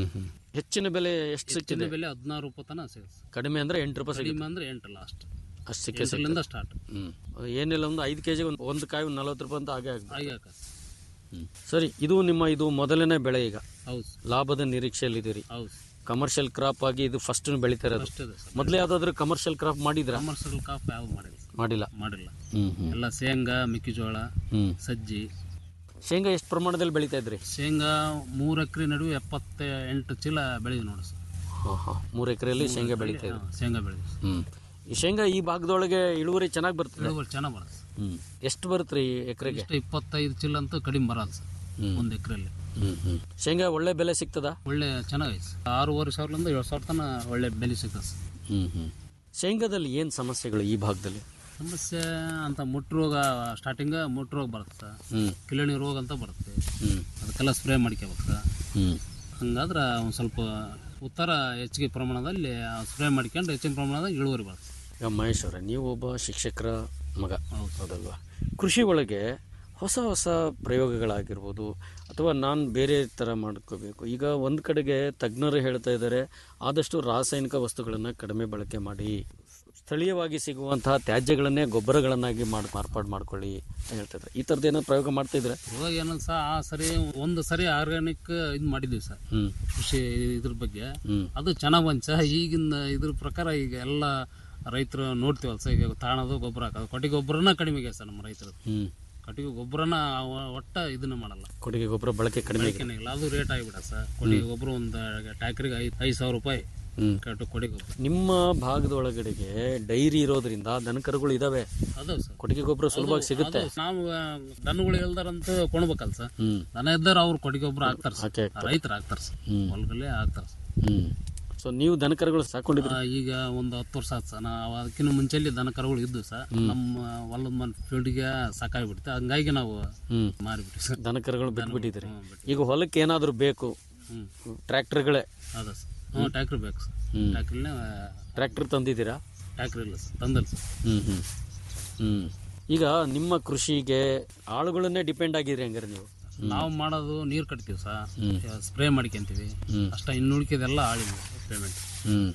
Speaker 7: ಹೆಚ್ಚಿನ ಬೆಲೆ ಎಷ್ಟು
Speaker 8: ಹೆಚ್ಚಿನ
Speaker 7: ಸಿಕ್ಕಿದೆ
Speaker 8: ಬೆಲೆ ಹದಿನಾರು ರೂಪಾಯಿ ತನಕ ಸಿಗುತ್ತೆ ಸರ್.
Speaker 7: ಕಡಿಮೆ ಅಂದ್ರೆ ಎಂಟು ರೂಪಾಯಿ ಸಿಗುತ್ತೆ
Speaker 8: ಕಡಿಮೆ ಅಂದ್ರೆ ಎಂಟು ಲಾಸ್ಟ್
Speaker 7: ಅಷ್ಟು ಸಿಕ್ಕೇ
Speaker 8: ಎಂಟರಿಂದ
Speaker 7: ಸಿಗುತ್ತೆ
Speaker 8: ಸ್ಟಾರ್ಟ್
Speaker 7: ಹ್ಮ್ ಏನಿಲ್ಲ ಒಂದು ಐದು ಕೆಜಿ ಒಂದು ಒಂದು ಕಾಯಿ ಒಂದು ನಲವತ್ತು ರೂಪಾಯಿ ಅಂತ ಹಾಗೆ ಆಗ್ತದೆ
Speaker 8: ಹಾಗೆ ಹಾಕ
Speaker 7: ಹ್ಮ್. ಸರಿ ಇದು ನಿಮ್ಮ ಇದು ಮೊದಲನೇ ಬೆಳೆ ಈಗ
Speaker 8: ಹೌದು ಸರ್.
Speaker 7: ಲಾಭದ ನಿರೀಕ್ಷೆಯಲ್ಲಿದ್ದೀರಿ
Speaker 8: ಹೌದು ಸರ್.
Speaker 7: ಕಮರ್ಷಿಯಲ್ ಕ್ರಾಪ್ ಆಗಿ ಇದು ಫಸ್ಟ್ ಬೆಳೀತಾ ಇರೋದು
Speaker 8: ಅಷ್ಟೇ ಇದೆ ಸರ್
Speaker 7: ಮೊದಲೇ ಯಾವ್ದಾದ್ರು ಕಮರ್ಷಿಯಲ್ ಕ್ರಾಪ್ ಮಾಡಿದ್ರ
Speaker 8: ಕಮರ್ಷಿಯಲ್ ಕಾಫ್ ಯಾವ್ದು ಮಾಡಿಲ್ಲ ಸರ್.
Speaker 7: ಮಾಡಿಲ್ಲ
Speaker 8: ಮಾಡಿಲ್ಲ
Speaker 7: ಹ್ಮ್ ಹ್ಮ್
Speaker 8: ಎಲ್ಲ ಶೇಂಗಾ ಮೆಕ್ಕೆಜೋಳ
Speaker 7: ಹ್ಮ್
Speaker 8: ಸಜ್ಜಿ
Speaker 7: ಶೇಂಗಾ ಎಷ್ಟು ಪ್ರಮಾಣದಲ್ಲಿ ಬೆಳೀತಾ ಇದ್ರಿ
Speaker 8: ಶೇಂಗಾ ಮೂರು ಎಕರೆ ನಡುವೆ ಎಪ್ಪತ್ತ ಎಂಟು ಚೀಲ ಬೆಳೆದಿವಿ ನೋಡಿ ಸರ್
Speaker 7: ಹಾ ಹಾ ಮೂರು ಎಕರೆಯಲ್ಲಿ ಶೇಂಗಾ ಬೆಳೀತಾ
Speaker 8: ಹಾ,
Speaker 7: ಇದ್ರಿ
Speaker 8: ಶೇಂಗಾ ಬೆಳೆದಿವಿ ಸರ್.
Speaker 7: ಹ್ಮ್ ಈ ಶೇಂಗಾ ಈ ಭಾಗದೊಳಗೆ ಇಳುವರಿ ಚೆನ್ನಾಗಿ ಬರ್ತದೆ
Speaker 8: ಇಳುವರಿ ಚೆನ್ನಾಗಿ ಬರುತ್ತೆ ಸರ್.
Speaker 7: ಹ್ಮ್ ಎಷ್ಟು ಬರುತ್ತೆ ಈ ಎಕರೆಗೆ
Speaker 8: ಇಷ್ಟು ಇಪ್ಪತ್ತೈದು ಚೀಲ ಅಂತೂ ಕಡಿಮೆ ಬರಲ್ಲ ಸರ್
Speaker 7: ಹ್ಮ್.
Speaker 8: ಒಂದು ಎಕರೆಯಲ್ಲಿ
Speaker 7: ಹ್ಮ್ ಹ್ಮ್ ಶೇಂಗಾ ಒಳ್ಳೆ ಬೆಲೆ ಸಿಗ್ತದಾ
Speaker 8: ಒಳ್ಳೆ ಚೆನ್ನಾಗೈತೆ ಸರ್ ಆರೂವರೆ ಸಾವಿರದಿಂದ ಏಳು ಸಾವಿರ ತನಕ ಒಳ್ಳೆ ಬೆಲೆ ಸಿಗ್ತದೆ ಸರ್
Speaker 7: ಹ್ಮ್ ಹ್ಮ್ ಶೇಂಗಾದಲ್ಲಿ ಏನು ಸಮಸ್ಯೆಗಳು ಈ ಭಾಗದಲ್ಲಿ
Speaker 8: ಸಮಸ್ಯೆ ಅಂತ ಮುಟ್ಟು ರೋಗ ಸ್ಟಾರ್ಟಿಂಗ್ ಮುಟ್ಟು ರೋಗ ಬರುತ್ತೆ ಸರ್
Speaker 7: ಹ್ಮ್
Speaker 8: ಕಿಲಣಿ ರೋಗ ಅಂತ ಬರುತ್ತೆ
Speaker 7: ಹ್ಮ್
Speaker 8: ಅದಕ್ಕೆಲ್ಲ ಸ್ಪ್ರೇ ಮಾಡ್ಕೋಬೇಕು ಸರ್
Speaker 7: ಹ್ಮ್
Speaker 8: ಹಂಗಾದ್ರೆ ಒಂದು ಸ್ವಲ್ಪ ಉತ್ತರ ಹೆಚ್ಚಿಗೆ ಪ್ರಮಾಣದಲ್ಲಿ ಸ್ಪ್ರೇ ಮಾಡ್ಕೊಂಡು ಹೆಚ್ಚಿನ ಪ್ರಮಾಣದಾಗ ಇಳುವರಿ ಬರುತ್ತೆ
Speaker 7: ಈಗ ಮಹೇಶ್ ಅವರೇ ನೀವು ಒಬ್ಬ ಶಿಕ್ಷಕರ ಮಗ
Speaker 8: ಹೌದು.
Speaker 7: ಹೌದಲ್ವಾ ಕೃಷಿ ಒಳಗೆ ಹೊಸ ಹೊಸ ಪ್ರಯೋಗಗಳಾಗಿರ್ಬೋದು ಅಥವಾ ನಾನು ಬೇರೆ ಥರ ಮಾಡ್ಕೋಬೇಕು ಈಗ ಒಂದು ಕಡೆಗೆ ತಜ್ಞರು ಹೇಳ್ತಾ ಇದ್ದಾರೆ ಆದಷ್ಟು ರಾಸಾಯನಿಕ ವಸ್ತುಗಳನ್ನು ಕಡಿಮೆ ಬಳಕೆ ಮಾಡಿ ಸ್ಥಳೀಯವಾಗಿ ಸಿಗುವಂತಹ ತ್ಯಾಜ್ಯಗಳನ್ನೇ ಗೊಬ್ಬರಗಳನ್ನಾಗಿ ಮಾಡಿ ಮಾರ್ಪಾಡು ಮಾಡ್ಕೊಳ್ಳಿ ಅಂತ ಹೇಳ್ತಾ ಇದ್ದಾರೆ ಈ ಥರದ್ದು ಏನೋ ಪ್ರಯೋಗ ಮಾಡ್ತಾ ಇದ್ರೆ
Speaker 8: ಇವಾಗ ಏನಂತ ಸಹ ಆ ಸರಿ ಒಂದು ಸರಿ ಆರ್ಗ್ಯಾನಿಕ್ ಇದು ಮಾಡಿದ್ದೀವಿ ಸರ್
Speaker 7: ಹ್ಞೂ
Speaker 8: ಕೃಷಿ ಇದ್ರ ಬಗ್ಗೆ
Speaker 7: ಹ್ಞೂ
Speaker 8: ಅದು ಚೆನ್ನಾಗಿ ಬಂತು ಸರ್ ಈಗಿನ ಇದ್ರ ಪ್ರಕಾರ ಈಗ ಎಲ್ಲ ರೈತರು ನೋಡ್ತೀವಲ್ಲ ಸರ್ ಈಗ ತಾಣದು ಗೊಬ್ಬರ ಹಾಕೋದು ಕೊಟ್ಟಿಗೆ ಗೊಬ್ಬರನ ಕಡಿಮೆ ಆಗಿದೆ ಸರ್ ನಮ್ಮ ರೈತರು
Speaker 7: ಹ್ಞೂ
Speaker 8: ಕೊಟ್ಟಿಗೆ ಗೊಬ್ಬರನ ಅವ- ಒಟ್ಟ ಇದನ್ನ ಮಾಡಲ್ಲ
Speaker 7: ಕೊಡುಗೆ ಗೊಬ್ಬರ ಬಳಕೆ ಕಡಿಮೆ ಆಗಿದೆ
Speaker 8: ಬಳಕೆನೇ ಇಲ್ಲ ಅದು ರೇಟ್ ಆಗಿಬಿಡ ಸರ್ ಕೊಟ್ಟಿಗೆ ಗೊಬ್ಬರ ಒಂದು ಟ್ಯಾಕ್ರಿಗೆ ಐದು ಐದು ಸಾವಿರ ರೂಪಾಯಿ
Speaker 7: ಹ್ಞೂ
Speaker 8: ಕಟ್ಟು ಕೊಟ್ಟಿಗೆ ಗೊಬ್ಬರ
Speaker 7: ನಿಮ್ಮ ಭಾಗದೊಳಗಡೆಗೆ ಡೈರಿ ಇರೋದ್ರಿಂದ ದನಕರುಗಳು ಇದಾವೆ
Speaker 8: ಅದು ಸರ್
Speaker 7: ಕೊಟ್ಟಿಗೆ ಗೊಬ್ಬರ ಸುಲಭವಾಗಿ ಸಿಗುತ್ತೆ
Speaker 8: ಅದು ನಾವು ಆ, ದನಗಳು ಎಲ್ದಾರಂತ ಕೊಡ್ಬೇಕಲ್ಲ ಸರ್
Speaker 7: ಹ್ಮ್
Speaker 8: ದನ ಇದ್ದಾರ ಅವ್ರು ಕೊಟ್ಟಿಗೆ ಗೊಬ್ಬರ ಹಾಕ್ತಾರೆ ಸರ್
Speaker 7: ಹಾಕಿ ಹಾಕ್ತಾರೆ.
Speaker 8: ರೈತರು ಹಾಕ್ತಾರೆ ಸರ್
Speaker 7: ಹ್ಮ್.
Speaker 8: ಹೊಲಗಲ್ಲೇ ಹಾಕ್ತಾರೆ ಸರ್
Speaker 7: ಹ್ಮ್ ಸೊ ನೀವು ದನಕರುಗಳು ಸಾಕೊಂಡಿದ್ರಿ
Speaker 8: ಆ, ಈಗ ಒಂದು ಹತ್ತು ವರ್ಷ ಆಯ್ತು ಸರ್ ನಾವು ಅದಕ್ಕಿಂತ ಮುಂಚೆಲಿ ದನ ಕರುಗಳು ಇದ್ದು ಸರ್ ನಮ್ಮ ಹೊಲದ ಮನೆ ಫೀಲ್ಡ್ಗೆ ಸಾಕಾಗ್ಬಿಡುತ್ತೆ ಹಂಗಾಗಿ ನಾವು
Speaker 7: ಹ್ಮ್
Speaker 8: ಮಾರಿಬಿಟ್ವಿ ಸರ್
Speaker 7: ದನಕರುಗಳು ಬಿಟ್ಬಿಟ್ಟಿದ್ರಿ
Speaker 8: ಹ್ಮ್, ಬಿಟ್ಟು.
Speaker 7: ಈಗ ಹೊಲಕ್ಕೆ ಏನಾದರೂ ಬೇಕು
Speaker 8: ಹ್ಞೂ
Speaker 7: ಟ್ರ್ಯಾಕ್ಟರ್ಗಳೇ
Speaker 8: ಅದ ಸರ್ ಹ್ಞೂ ಟ್ಯಾಕ್ಟ್ರಿ ಬೇಕು ಸರ್
Speaker 7: ಹ್ಮ್.
Speaker 8: ಟ್ಯಾಕ್ಟ್ರಿನೇ
Speaker 7: ಟ್ರ್ಯಾಕ್ಟರ್ ತಂದಿದ್ದೀರಾ
Speaker 8: ಟ್ಯಾಕ್ಟ್ರಿ ಇಲ್ಲ ಸರ್ ತಂದಲ್ಲ ಸರ್
Speaker 7: ಹ್ಮ್ ಹ್ಮ್ ಹ್ಮ್ ಈಗ ನಿಮ್ಮ ಕೃಷಿಗೆ ಆಳುಗಳನ್ನೇ ಡಿಪೆಂಡ್ ಆಗಿದ್ರಿ ಹಂಗಾರೆ ನೀವು
Speaker 8: ನಾವು ಮಾಡೋದು ನೀರು ಕಟ್ತೀವಿ ಸರ್ ಸ್ಪ್ರೇ ಮಾಡ್ಕೊಂತೀವಿ
Speaker 7: ಹ್ಮ್.
Speaker 8: ಅಷ್ಟ ಇನ್ನು ಉಳಿಕೆದೆಲ್ಲ ಆಳಿಲ್ಲ ಪೇಮೆಂಟ್
Speaker 7: ಹ್ಮ್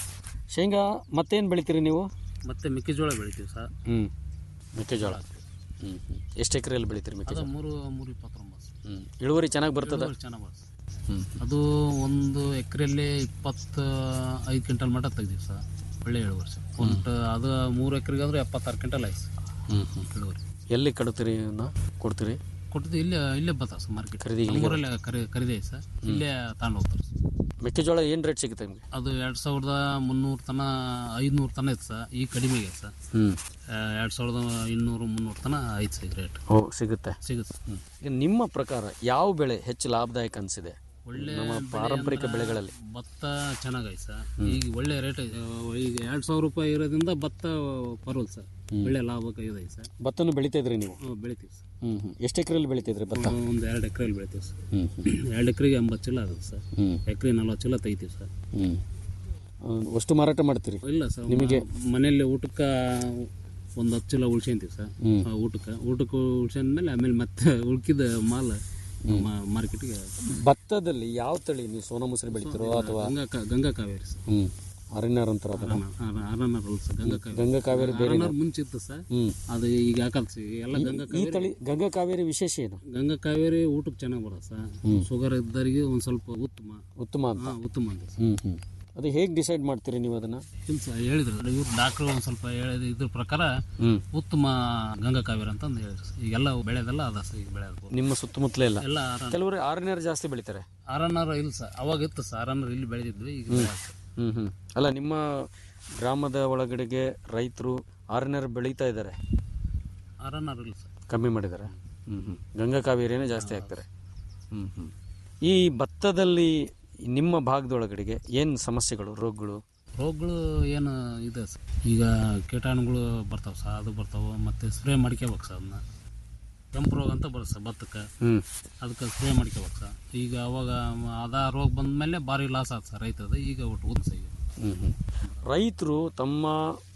Speaker 7: ಶೇಂಗಾ ಮತ್ತೇನು ಬೆಳಿತೀರಿ ನೀವು
Speaker 8: ಮತ್ತೆ ಮೆಕ್ಕೆಜೋಳ ಬೆಳಿತೀವಿ ಸರ್
Speaker 7: ಹ್ಮ್ ಮೆಕ್ಕೆಜೋಳ ಹ್ಮ್ ಹ್ಮ್ ಎಷ್ಟು ಎಕರೆಯಲ್ಲಿ ಬೆಳಿತೀರಿ
Speaker 8: ಅದು
Speaker 7: ಮೆಕ್ಕೆಜೋಳ
Speaker 8: ಮೂರು ಮೂರು ಇಪ್ಪತ್ತೊಂಬತ್ತು ಸರ್.
Speaker 7: ಹ್ಮ್ ಇಳುವರಿ ಚೆನ್ನಾಗಿ ಬರ್ತದ
Speaker 8: ಇಳುವರಿ ಚೆನ್ನಾಗಿ ಬರುತ್ತೆ ಸರ್.
Speaker 7: ಹ್ಮ್
Speaker 8: ಅದು ಒಂದು ಎಕರೆಯಲ್ಲಿ ಇಪ್ಪತ್ತು ಐದು ಕ್ವಿಂಟಲ್ ಮಟ್ಟ ತೆಗ್ದೀವಿ ಸರ್ ಒಳ್ಳೆ ಇಳುವರಿ ಸರ್ ಒಂದು ಅದು ಮೂರು ಎಕರೆಗೆ ಅಂದ್ರೆ ಎಪ್ಪತ್ತಾರು ಕ್ವಿಂಟಲ್ ಆಯ್ತು ಸರ್
Speaker 7: ಹ್ಮ್ ಹ್ಮ್
Speaker 8: ಇಳುವರಿ
Speaker 7: ಎಲ್ಲಿ ಕಡ್ತೀರಿ ಇವನ್ನ ಕೊಡ್ತೀರಿ
Speaker 8: ಕೊಟ್ಟಿದ್ದು ಇಲ್ಲೇ ಇಲ್ಲೇ ಬರ್ತಾವೆ ಸರ್ ಮಾರ್ಕೆಟ್
Speaker 7: ಖರೀದಿ ಇಲ್ಲಿಗೆ
Speaker 8: ನಮ್ಮೂರಲ್ಲೇ ಖರೀ ಖರೀದಿ ಸರ್ ಇಲ್ಲೇ ತಗೊಂಡು ಹೋಗ್ತಾರೆ ಸರ್
Speaker 7: ಮೆಕ್ಕೆಜೋಳ ಏನು ರೇಟ್ ಸಿಗುತ್ತೆ ನಿಮಗೆ
Speaker 8: ಅದು ಎರಡು ಸಾವಿರದ ಮುನ್ನೂರು ತನ ಐದುನೂರು ತನ ಇತ್ತು ಸರ್ ಈಗ ಕಡಿಮೆ ಆಗೈತೆ ಸರ್
Speaker 7: ಹ್ಮ್
Speaker 8: ಎರಡು ಸಾವಿರದ ಇನ್ನೂರು ಮುನ್ನೂರು ತನ ಐತೆ ಸರ್ ರೇಟ್
Speaker 7: ಓ ಸಿಗುತ್ತೆ
Speaker 8: ಸಿಗುತ್ತೆ
Speaker 7: ಈಗ ನಿಮ್ಮ ಪ್ರಕಾರ ಯಾವ ಬೆಳೆ ಹೆಚ್ಚು ಲಾಭದಾಯಕ ಅನಿಸಿದೆ
Speaker 8: ಒಳ್ಳೆ
Speaker 7: ನಮ್ಮ
Speaker 8: ಬೆಳೆ
Speaker 7: ಪಾರಂಪರಿಕ
Speaker 8: ಅಂದ್ರೆ
Speaker 7: ಬೆಳೆಗಳಲ್ಲಿ
Speaker 8: ಭತ್ತ ಚೆನ್ನಾಗೈತೆ ಸರ್ ಈಗ ಒಳ್ಳೆ ರೇಟ್ ಈಗ ಎರಡು ಸಾವಿರ ರೂಪಾಯಿ ಇರೋದ್ರಿಂದ ಭತ್ತ ಪರವಲ್ ಸರ್ ಒಳ್ಳೆ ಲಾಭಕ್ಕೆ ಇದೈತೆ ಸರ್
Speaker 7: ಭತ್ತನೂ ಬೆಳಿತಾ ಇದ್ರಿ ನೀವು
Speaker 8: ಹ್ಮ್, ಬೆಳಿತೀವಿ ಸರ್
Speaker 7: ಹ್ಮ್ ಹ್ಮ್ ಎಷ್ಟು ಎಕರೆಯಲ್ಲಿ ಬೆಳಿತಿದ್ರಿ ಭತ್ತ
Speaker 8: ಒಂದು ಎರಡು ಎಕರೆಯಲ್ಲಿ ಬೆಳಿತೀವಿ ಸರ್
Speaker 7: ಹ್ಮ್ ಹ್ಮ್
Speaker 8: ಎರಡು ಎಕರೆಗೆ ಎಂಬತ್ತು ಚೀಲ ಆಗುತ್ತೆ ಸರ್
Speaker 7: ಹ್ಮ್
Speaker 8: ಎಕರೆ ನಲ್ವತ್ತು ಚೀಲ ತೆಗಿತೀವಿ ಸರ್
Speaker 7: ಹ್ಮ್ ಆ, ಅಷ್ಟು ಮಾರಾಟ ಮಾಡ್ತೀರಿ
Speaker 8: ಇಲ್ಲ ಸರ್
Speaker 7: ನಿಮಗೆ-
Speaker 8: ಮ- ಮನೆಯಲ್ಲಿ ಊಟಕ್ಕೆ ಒಂದು ಹತ್ತು ಚೀಲ ಉಳ್ಸ್ಕೊಂತೀವಿ ಸರ್
Speaker 7: ಹ್ಮ್.
Speaker 8: ಆ, ಊಟಕ್ಕೆ ಊಟಕ್ಕೆ ಉಳ್ಸ್ಕೊಂಡ್ಮೇಲೆ ಆಮೇಲೆ ಮತ್ತೆ ಉಳ್ಕಿದ ಮಾಲ್ ಮಾರ್ಕೆಟಿಗೆ
Speaker 7: ಭತ್ತದಲ್ಲಿ ಯಾವ ತಳಿ ನೀವು ಸೋನಾ ಮುಸ್ರಿ ಬೆಳಿತೀರೋ ಅಥವಾ
Speaker 8: ಗಂಗಾ ಕಾ- ಗಂಗಾ ಕಾವೇರಿ ಸರ್
Speaker 7: ಹ್ಮ್ ಅರಣ್ಯರ್ ಅಂತಾರ ಅದನ್ನ
Speaker 8: ಆರನರ್ ಅಲ್ಲ ಸರ್ ಗಂಗಾ ಕಾವೇರಿ
Speaker 7: ಗಂಗಾ ಕಾವೇರಿ ಬೇರೆ
Speaker 8: ಆರನರ್ ಮುಂಚೆ ಇತ್ತು ಸರ್
Speaker 7: ಹ್ಮ್
Speaker 8: ಅದು ಈಗ ಹಾಕಲ್ಲ ಸರ್ ಎಲ್ಲ ಗಂಗಾ
Speaker 7: ಈ
Speaker 8: ಕಾವೇರಿ
Speaker 7: ತಳಿ ಗಂಗಾ ಕಾವೇರಿ ವಿಶೇಷ ಏನು
Speaker 8: ಗಂಗಾ ಕಾವೇರಿ ಊಟಕ್ಕೆ ಚೆನ್ನಾಗಿ ಬರುತ್ತೆ ಸರ್ ಶುಗರ್ ಇದ್ದವರಿಗೆ ಒಂದು ಸ್ವಲ್ಪ ಉತ್ತಮ
Speaker 7: ಉತ್ತಮ ಅಂತ
Speaker 8: ಹಾಂ ಉತ್ತಮ ಅಂತ ಸರ್
Speaker 7: ಹ್ಮ್ ಹ್ಮ್ ಅದು ಹೇಗೆ ಡಿಸೈಡ್ ಮಾಡ್ತೀರಿ ನೀವು ಅದನ್ನ
Speaker 8: ಇಲ್ಲ ಸರ್ ಹೇಳಿದ್ರು ಇವ್ರು ಡಾಕ್ಟ್ರು ಒಂದು ಸ್ವಲ್ಪ ಹೇಳಿದ ಇದ್ರ ಪ್ರಕಾರ
Speaker 7: ಹ್ಮ್
Speaker 8: ಉತ್ತಮ ಗಂಗಾ ಕಾವೇರಿ ಅಂತಂದು ಹೇಳಿದ್ರು ಸರ್ ಈಗೆಲ್ಲ ಬೆಳೆದೆಲ್ಲ ಅದ ಸರ್ ಈಗ ಬೆಳೆಯೋದು
Speaker 7: ನಿಮ್ಮ ಸುತ್ತಮುತ್ತಲೇ ಇಲ್ಲ
Speaker 8: ಎಲ್ಲ
Speaker 7: ಕೆಲವರು ಆರಣ್ಯರು ಜಾಸ್ತಿ ಬೆಳಿತಾರೆ
Speaker 8: ಆರನ್ನರ್ ಇಲ್ಲ ಸರ್ ಅವಾಗ ಇತ್ತು ಸರ್ ಆರನ್ನರ್ ಇಲ್ಲಿ ಬೆಳೆದಿದ್ವಿ ಈಗ ಬೆಳೆಯಲ್ಲ ಸರ್.
Speaker 7: ಹ್ಮ್ ಹ್ಮ್ ಅಲ್ಲ ನಿಮ್ಮ ಗ್ರಾಮದ ಒಳಗಡೆಗೆ ರೈತರು ಆರಣ್ಯರು ಬೆಳೀತಾ ಇದ್ದಾರೆ
Speaker 8: ಆರನ್ನರ್ ಇಲ್ಲ ಸರ್
Speaker 7: ಕಮ್ಮಿ ಮಾಡಿದ್ದಾರೆ ಹ್ಮ್ ಹ್ಮ್ ಗಂಗಾ ಕಾವೇರಿನೇ ಜಾಸ್ತಿ ಆಗ್ತಾರೆ ಹ್ಮ್ ಹ್ಮ್ ಈ ಭತ್ತದಲ್ಲಿ ನಿಮ್ಮ ಭಾಗದೊಳಗಡೆಗೆ ಏನು ಸಮಸ್ಯೆಗಳು ರೋಗಗಳು
Speaker 8: ರೋಗಗಳು ಏನು ಇದೆ ಸರ್ ಈಗ ಕೀಟಾಣುಗಳು ಬರ್ತಾವೆ ಸರ್ ಅದು ಬರ್ತಾವೆ ಮತ್ತು ಸ್ಪ್ರೇ ಮಾಡ್ಕೋಬೇಕು ಸರ್ ಅದನ್ನ ಕೆಂಪು ರೋಗ ಅಂತ ಬರುತ್ತೆ ಸರ್ ಭತ್ತಕ್ಕೆ
Speaker 7: ಹ್ಮ್
Speaker 8: ಅದಕ್ಕೆ ಸ್ಪ್ರೇ ಮಾಡ್ಕೋಬೇಕು ಸರ್ ಈಗ ಅವಾಗ ಅದ ರೋಗ ಬಂದಮೇಲೆ ಭಾರಿ ಲಾಸ್ ಆಯ್ತು ಸರ್ ರೈತರದು ಈಗ ಒಟ್ಟು ಉದ್ಸ ಈಗ
Speaker 7: ಹ್ಮ್ ಹ್ಮ್ ರೈತರು ತಮ್ಮ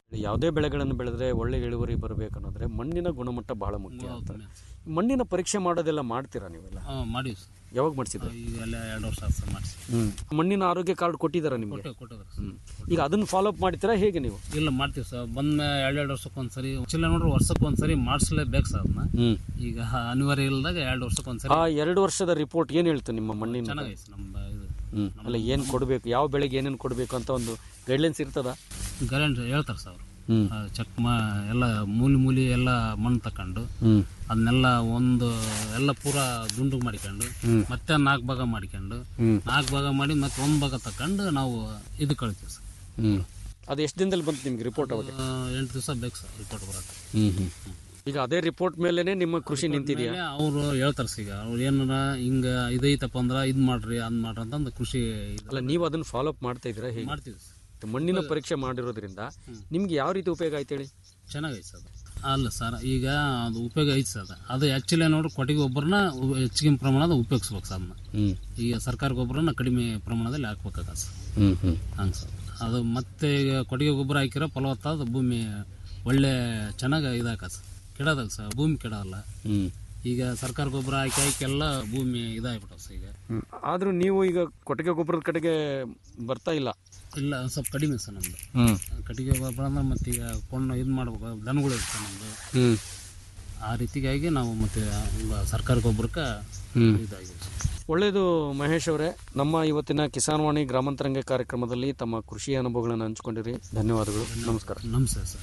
Speaker 7: ಯಾವುದೇ ಬೆಳೆಗಳನ್ನು ಬೆಳೆದ್ರೆ ಒಳ್ಳೆ ಇಳುವರಿ ಬರಬೇಕನ್ನೋದ್ರೆ ಮಣ್ಣಿನ ಗುಣಮಟ್ಟ ಬಹಳ ಮುಖ್ಯ ಅಂತ ಮಣ್ಣಿನ ಪರೀಕ್ಷೆ ಮಾಡೋದೆಲ್ಲ ಮಾಡ್ತೀರಾ ನೀವೆಲ್ಲ
Speaker 8: ಹಾಂ ಮಾಡೀವಿ ಸರ್
Speaker 7: ಯಾವಾಗ ಮಾಡಿಸಿದ್ರೆ
Speaker 8: ಈಗ ಎಲ್ಲ ಎರಡು ವರ್ಷ ಆಯ್ತು ಸರ್ ಮಾಡಿಸಿ
Speaker 7: ಮಣ್ಣಿನ ಆರೋಗ್ಯ ಕಾರ್ಡ್ ಕೊಟ್ಟಿದ್ದಾರಾ ನಿಮಗೆ
Speaker 8: ಕೊಟ್ಟು ಕೊಟ್ಟಿದ್ರು
Speaker 7: ಹ್ಮ್. ಈಗ ಅದನ್ನ ಫಾಲೋ ಅಪ್ ಮಾಡ್ತೀರಾ ಹೇಗೆ ನೀವು
Speaker 8: ಇಲ್ಲ ಮಾಡ್ತೀವಿ ಸರ್ ಬಂದ ಎರಡು ಎರಡು ವರ್ಷಕ್ಕೆ ಒಂದ್ಸರಿ ಚಿಲ್ಲ ನೋಡ್ರಿ ವರ್ಷಕ್ಕೆ ಒಂದ್ಸರಿ ಮಾಡಿಸ್ಲೇಬೇಕು ಸರ್ ಅದನ್ನ
Speaker 7: ಹ್ಮ್
Speaker 8: ಈಗ ಅನಿವಾರ್ಯ ಇಲ್ಲದಾಗ ಎರಡು ವರ್ಷಕ್ಕೆ ಒಂದ್ಸರಿ
Speaker 7: ಆ ಎರಡು ವರ್ಷದ ರಿಪೋರ್ಟ್ ಏನ್ ಹೇಳ್ತು ನಿಮ್ಮ ಮಣ್ಣಿನ
Speaker 8: ಚೆನ್ನಾಗೈತೆ ಸರ್ ನಮ್ಮ ಇದು
Speaker 7: ಹ್ಮ್ ಅಲ್ಲ ಏನ್ ಕೊಡಬೇಕು ಯಾವ ಬೆಳೆಗೆ ಏನೇನು ಕೊಡಬೇಕು ಅಂತ ಒಂದು ಗೈಡ್ಲೈನ್ಸ್ ಇರ್ತದ
Speaker 8: ಗ್ಯಾರಂಟಿ ಹೇಳ್ತಾರೆ ಸರ್ ಅವರು
Speaker 7: ಹ್ಮ್
Speaker 8: ಚೆಕ್ ಮಾ ಎಲ್ಲ ಮೂಲಿ ಮೂಲಿ ಎಲ್ಲ ಮಣ್ಣು ತಕೊಂಡು
Speaker 7: ಹ್ಮ್
Speaker 8: ಅದನ್ನೆಲ್ಲ ಒಂದು ಎಲ್ಲ ಪೂರಾ ದುಂಡು ಮಾಡಿಕೊಂಡು
Speaker 7: ಹ್ಮ್.
Speaker 8: ಮತ್ತೆ ನಾಲ್ಕು ಭಾಗ ಮಾಡಿಕೊಂಡು
Speaker 7: ಹ್ಮ್.
Speaker 8: ನಾಲ್ಕು ಭಾಗ ಮಾಡಿ ಮತ್ತೆ ಒಂದು ಭಾಗ ತಕೊಂಡು ನಾವು ಇದು ಕಳಿತೀವಿ ಸರ್
Speaker 7: ಹ್ಮ್ ಅದು ಎಷ್ಟು ದಿನದಲ್ಲಿ ಬಂತು ನಿಮ್ಗೆ ರಿಪೋರ್ಟ್ ಅವಾಗ
Speaker 8: ಆ, ಎಂಟು ದಿವಸ ಬೇಕು ಸರ್ ರಿಪೋರ್ಟ್ ಬರೋಕ್ಕೆ
Speaker 7: ಹ್ಮ್ ಹ್ಮ್ ಈಗ ಅದೇ ರಿಪೋರ್ಟ್ ಮೇಲೆನೆ ನಿಮ್ಮ ಕೃಷಿ ನಿಂತಿದೆಯಾ
Speaker 8: ಅವರು ಹೇಳ್ತಾರೆ ಸರ್ ಈಗ ಅವ್ರು ಏನಾರ ಹಿಂಗೆ ಇದೈತಪ್ಪ ಅಂದ್ರೆ ಇದು ಮಾಡ್ರಿ ಅದ್ ಮಾಡ್ರಿ ಅಂತಂದು ಕೃಷಿ ಇದು
Speaker 7: ಅಲ್ಲ ನೀವು ಅದನ್ನ ಫಾಲೋ ಅಪ್ ಮಾಡ್ತಾ ಇದ್ದೀರಾ ಹೇಗೆ
Speaker 8: ಮಾಡ್ತೀವಿ ಸರ್
Speaker 7: ಮಣ್ಣಿನ ಪರೀಕ್ಷೆ ಮಾಡಿರೋದ್ರಿಂದ ನಿಮ್ಗೆ ಯಾವ ರೀತಿ ಉಪಯೋಗ ಆಯ್ತು ಹೇಳಿ
Speaker 8: ಚೆನ್ನಾಗೈತೆ ಸರ್ ಅದು. ಅಲ್ಲ ಸರ್ ಈಗ ಅದು ಉಪಯೋಗ ಐತೆ ಸರ್ ಅದು. ಅದು ಆ್ಯಕ್ಚುಲಿ ನೋಡ್ರಿ ಕೊಟ್ಟಿಗೆ ಗೊಬ್ಬರನ ಹೆಚ್ಚಿಗೆ ಪ್ರಮಾಣದ ಉಪಯೋಗಿಸ್ಬೇಕು ಸರ್ ಅದನ್ನ
Speaker 7: ಹ್ಮ್
Speaker 8: ಈಗ ಸರ್ಕಾರ ಗೊಬ್ಬರನ ಕಡಿಮೆ ಪ್ರಮಾಣದಲ್ಲಿ ಹಾಕ್ಬೇಕಾಗ ಸರ್
Speaker 7: ಹ್ಮ್ ಹ್ಮ್
Speaker 8: ಹಂಗೆ ಸರ್ ಅದು ಮತ್ತೆ ಈಗ ಕೊಟ್ಟಿಗೆ ಗೊಬ್ಬರ ಹಾಕಿರೋ ಫಲವತ್ತಾದ ಭೂಮಿ ಒಳ್ಳೆ ಚೆನ್ನಾಗಿ ಇದಾಕ ಸರ್ ಕೆಡೋದಾಗ ಸರ್ ಭೂಮಿ ಕೆಡೋಲ್ಲ
Speaker 7: ಹ್ಮ್
Speaker 8: ಈಗ ಸರ್ಕಾರ ಗೊಬ್ಬರ ಹಾಕಿ ಹಾಕಿ ಎಲ್ಲ ಭೂಮಿ ಇದಾಗ್ಬಿಟ್ಟವ ಸರ್ ಈಗ
Speaker 7: ಆದ್ರೂ ನೀವು ಈಗ ಕೊಟ್ಟಿಗೆ ಗೊಬ್ಬರದ ಕಡೆಗೆ ಬರ್ತಾ ಇಲ್ಲ
Speaker 8: ಇಲ್ಲ ಒಂದ್ ಸ್ವಲ್ಪ ಕಡಿಮೆ ಸರ್ ನಮ್ಮದು
Speaker 7: ಹ್ಮ್
Speaker 8: ಕಟ್ಟಿಗೆ ಗೊಬ್ಬರ ಅಂದ್ರೆ ಮತ್ತೆ ಈಗ ಕೊಂಡು ಇದು ಮಾಡ್ಬೇಕು ದನಗಳು ಇರ್ತವೆ ನಮ್ಮದು
Speaker 7: ಹ್ಮ್
Speaker 8: ಆ ರೀತಿಗಾಗಿ ನಾವು ಮತ್ತೆ ಈಗ ಸರ್ಕಾರ ಗೊಬ್ಬರಕ್ಕೆ
Speaker 7: ಹ್ಮ್.
Speaker 8: ಇದಾಗಿದೆ ಸರ್.
Speaker 7: ಒಳ್ಳೆಯದು ಮಹೇಶ್ ಅವರೇ ನಮ್ಮ ಇವತ್ತಿನ ಕಿಸಾನ್ ವಾಣಿ ಗ್ರಾಮಾಂತರಂಗ ಕಾರ್ಯಕ್ರಮದಲ್ಲಿ ತಮ್ಮ ಕೃಷಿ ಅನುಭವಗಳನ್ನು ಹಂಚಿಕೊಂಡಿರಿ ಧನ್ಯವಾದಗಳು ನಮಸ್ಕಾರ
Speaker 8: ನಮಸ್ತೆ ಸರ್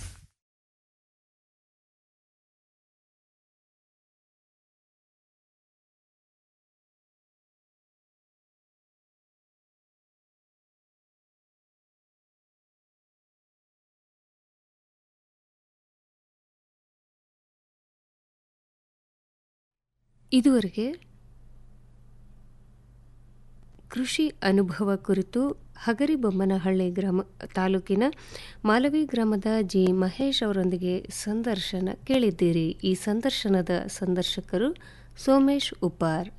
Speaker 6: ಇದುವರೆಗೆ ಕೃಷಿ ಅನುಭವ ಕುರಿತು ಹಗರಿಬೊಮ್ಮನಹಳ್ಳಿ ಗ್ರಾಮ ತಾಲೂಕಿನ ಮಾಲವಿ ಗ್ರಾಮದ ಜಿ ಮಹೇಶ್ ಅವರೊಂದಿಗೆ ಸಂದರ್ಶನ ಕೇಳಿದ್ದೀರಿ ಈ ಸಂದರ್ಶನದ ಸಂದರ್ಶಕರು ಸೋಮೇಶ್ ಉಪ್ಪಾರ್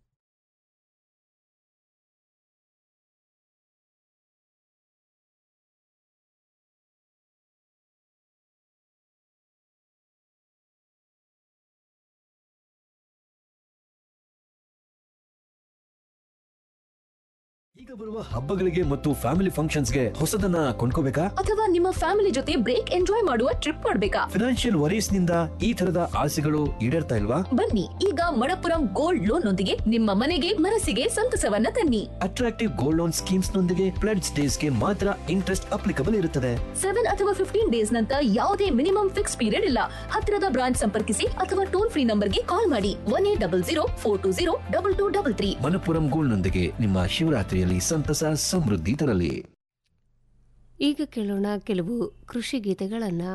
Speaker 9: ಈಗ ಬರುವ ಹಬ್ಬಗಳಿಗೆ ಮತ್ತು ಫ್ಯಾಮಿಲಿ ಫಂಕ್ಷನ್ಸ್ಗೆ ಹೊಸದನ್ನ ಕೊಂಡ್ಕೋಬೇಕಾ
Speaker 10: ಅಥವಾ ನಿಮ್ಮ ಫ್ಯಾಮಿಲಿ ಜೊತೆ ಬ್ರೇಕ್ ಎಂಜಾಯ್ ಮಾಡುವ ಟ್ರಿಪ್ ಮಾಡ್ಬೇಕಾ
Speaker 9: ಫಿನಾನ್ಷಿಯಲ್ ವರೀಸ್ ನಿಂದ ಈ ತರದ ಆಸೆಗಳು ಈಡೇರ್ತಾ ಇಲ್ವಾ
Speaker 10: ಬನ್ನಿ ಈಗ ಮಣಪುರಂ ಗೋಲ್ಡ್ ಲೋನ್ ನೊಂದಿಗೆ ನಿಮ್ಮ ಮನೆಗೆ ಮನಸ್ಸಿಗೆ ಸಂತಸವನ್ನ ತನ್ನಿ
Speaker 9: ಅಟ್ರಾಕ್ಟಿವ್ ಗೋಲ್ಡ್ ಲೋನ್ ಸ್ಕೀಮ್ಸ್ ನೊಂದಿಗೆ ಪ್ಲೆಡ್ಸ್ ಡೇಸ್ ಗೆ ಮಾತ್ರ ಇಂಟ್ರೆಸ್ಟ್ ಅಪ್ಲಿಕಬಲ್ ಇರುತ್ತದೆ
Speaker 10: ಸೆವೆನ್ ಅಥವಾ ಫಿಫ್ಟೀನ್ ಡೇಸ್ ನಂತರ ಯಾವುದೇ ಮಿನಿಮಮ್ ಫಿಕ್ಸ್ ಪೀರಿಯಡ್ ಇಲ್ಲ ಹತ್ತಿರದ ಬ್ರಾಂಚ್ ಸಂಪರ್ಕಿಸಿ ಅಥವಾ ಟೋಲ್ ಫ್ರೀ ನಂಬರ್ಗೆ ಕಾಲ್ ಮಾಡಿ one eight double zero four two zero double two double three
Speaker 9: Manappuram gold ನೊಂದಿಗೆ ನಿಮ್ಮ ಶಿವರಾತ್ರಿಯಲ್ಲಿ ಸಂತಸ ಸಮೃದ್ಧಿ ತರಲಿ
Speaker 6: ಈಗ ಕೇಳೋಣ ಕೆಲವು ಕೃಷಿ ಗೀತೆಗಳನ್ನು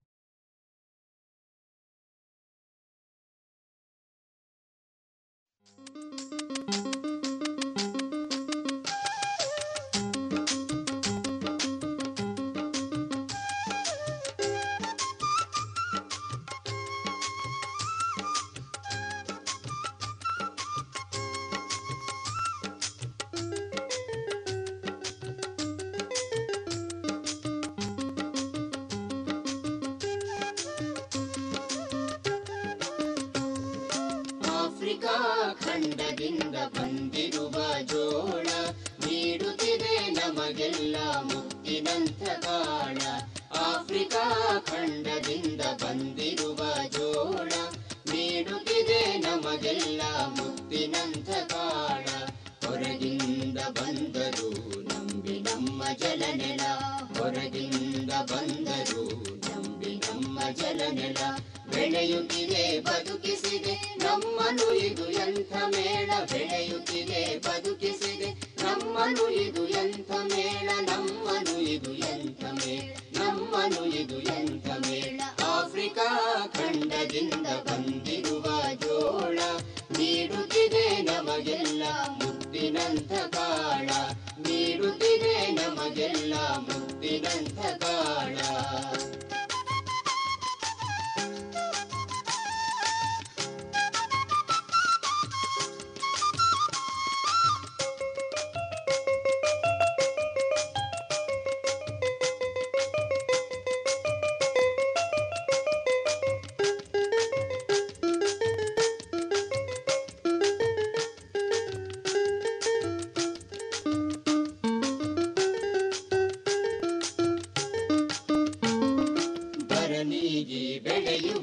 Speaker 11: ಆಫ್ರಿಕಾ ಖಂಡದಿಂದ ಬಂದಿರುವ ಜೋಳ ನೀಡುತ್ತಿದೆ ನಮಗೆಲ್ಲ ಮುತ್ತಿನಂಥ ಕಾಳ ಆಫ್ರಿಕಾ ಖಂಡದಿಂದ ಬಂದಿರುವ ಜೋಳ ನೀಡುತ್ತಿದೆ ನಮಗೆಲ್ಲ ಮುತ್ತಿನಂಥ ಕಾಳ ಹೊರಗಿಂದ ಬಂದರು ನಂಬಿ ನಮ್ಮ ಜಲನೆಲ ಹೊರಗಿಂದ ಬಂದರು ನಂಬಿ ನಮ್ಮ ಜಲನೆಲ ಬೆಳೆಯುತ್ತಿದೆ ಬದುಕಿಸಿದೆ ನಮ್ಮನು ಇದು ಎಂಥ ಮೇಳ ಬೆಳೆಯುತ್ತಿದೆ ಬದುಕಿಸಿದೆ ನಮ್ಮನು ಇದು ಎಂಥ ಮೇಳ ನಮ್ಮನು ಇದು ಎಂಥ ಮೇಳ ನಮ್ಮನು ಇದು ಎಂಥ ಮೇಳ ಆಫ್ರಿಕಾ ಖಂಡದಿಂದ ಬಂದಿರುವ ಜೋಳ ನೀಡುತ್ತಿದೆ ನಮಗೆಲ್ಲ ಮುತ್ತಿನಂಥ ಕಾಳ ನೀಡುತ್ತಿದೆ ನಮಗೆಲ್ಲ ಮುತ್ತಿನಂಥ ಕಾಳ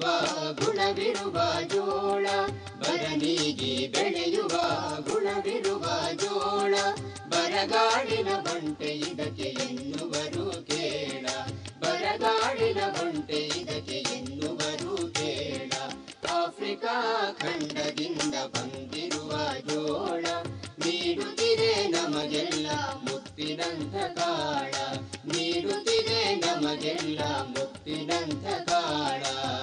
Speaker 11: ಬೆಳೆಯುವ ಗುಣವಿರುವ ಜೋಳ ಬರನೀಗಿ ಬೆಳೆಯುವ ಗುಣವಿರುವ ಜೋಳ ಬರಗಾಡಿನ ಬಂಟೆ ಇದಕ್ಕೆ ಎನ್ನುವರು ಕೇಳ ಬರಗಾಡಿನ ಬಂಟೆ ಇದಕ್ಕೆ ಎನ್ನುವರು ಕೇಳ ಆಫ್ರಿಕಾ ಖಂಡದಿಂದ ಬಂದಿರುವ ಜೋಳ ನೀಡುತ್ತಿದೆ ನಮಗೆಲ್ಲ ಮುತ್ತಿನಂಥ ಕಾಳ ನೀಡುತ್ತಿದೆ ನಮಗೆಲ್ಲ ಮುತ್ತಿನಂಥ ಕಾಳ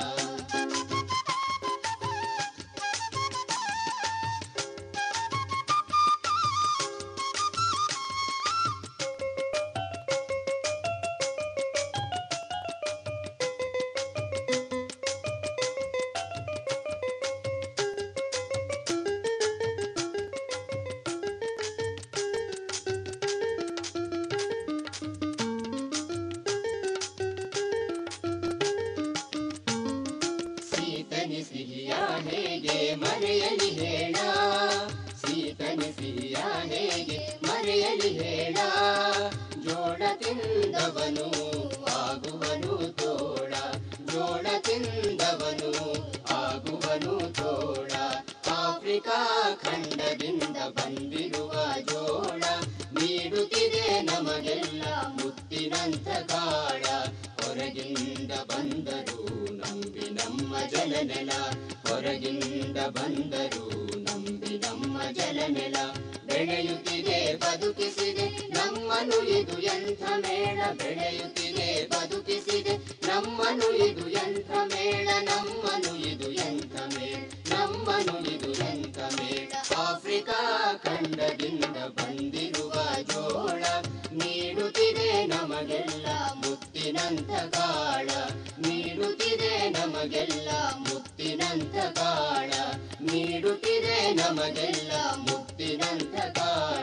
Speaker 11: ಸೀತನಿ ಸಿಹಿಯ ಹೇಗೆ ಮರೆಯಲಿ ಹೇಳ ಸೀತನಿ ಸಿಹಿಯ ಹೇಗೆ ಮರೆಯಲಿ ಹೇಳ ಜೋಳ ತಿಂದವನು ಆಗುವನು ತೋಳ ಜೋಳ ತಿಂದವನು ಆಗುವನು ತೋಳ ಆಫ್ರಿಕಾ ಖಂಡದಿಂದ ಬಂದಿರುವ ಜೋಳ ನೀಡುತ್ತಿದೆ ನಮಗೆಲ್ಲ ಮುತ್ತಿನಂಥ ಕಾಳ ಹೊರಗಿಂದ ಬಂದರು ನಂಬಿ ನಮ್ಮ ಜಲನೆಲ ಹೊರಗಿಂದ ಬಂದರು ನಂಬಿ ನಮ್ಮ ಜಲನೆಲ ಬೆಳೆಯುತ್ತಿದೆ ಬದುಕಿಸಿದೆ ನಮ್ಮನು ಇದು ಎಂಥ ಮೇಳ ಬೆಳೆಯುತ್ತಿದೆ ಬದುಕಿಸಿದೆ ನಮ್ಮನು ಇದು ಎಂಥ ಮೇಳ ನಮ್ಮನು ಇದು ಎಂಥ ಮೇಳ ನಮ್ಮನು ಇದು ಎಂಥ ಮೇಳ ಆಫ್ರಿಕಾ ಖಂಡದಿಂದ ಬಂದಿರುವ ಜೋಳ ನೀಡುತ್ತಿದೆ ನಮಗೆಲ್ಲ ಮುತ್ತಿನಂಥ ಕಾಳ ನೀಡುತ್ತಿದೆ ನಮಗೆಲ್ಲ ಮುತ್ತಿನಂಥ ಕಾಳ ನೀಡುತ್ತಿದೆ ನಮಗೆಲ್ಲ ಮುತ್ತಿನಂಥ ಕಾಳ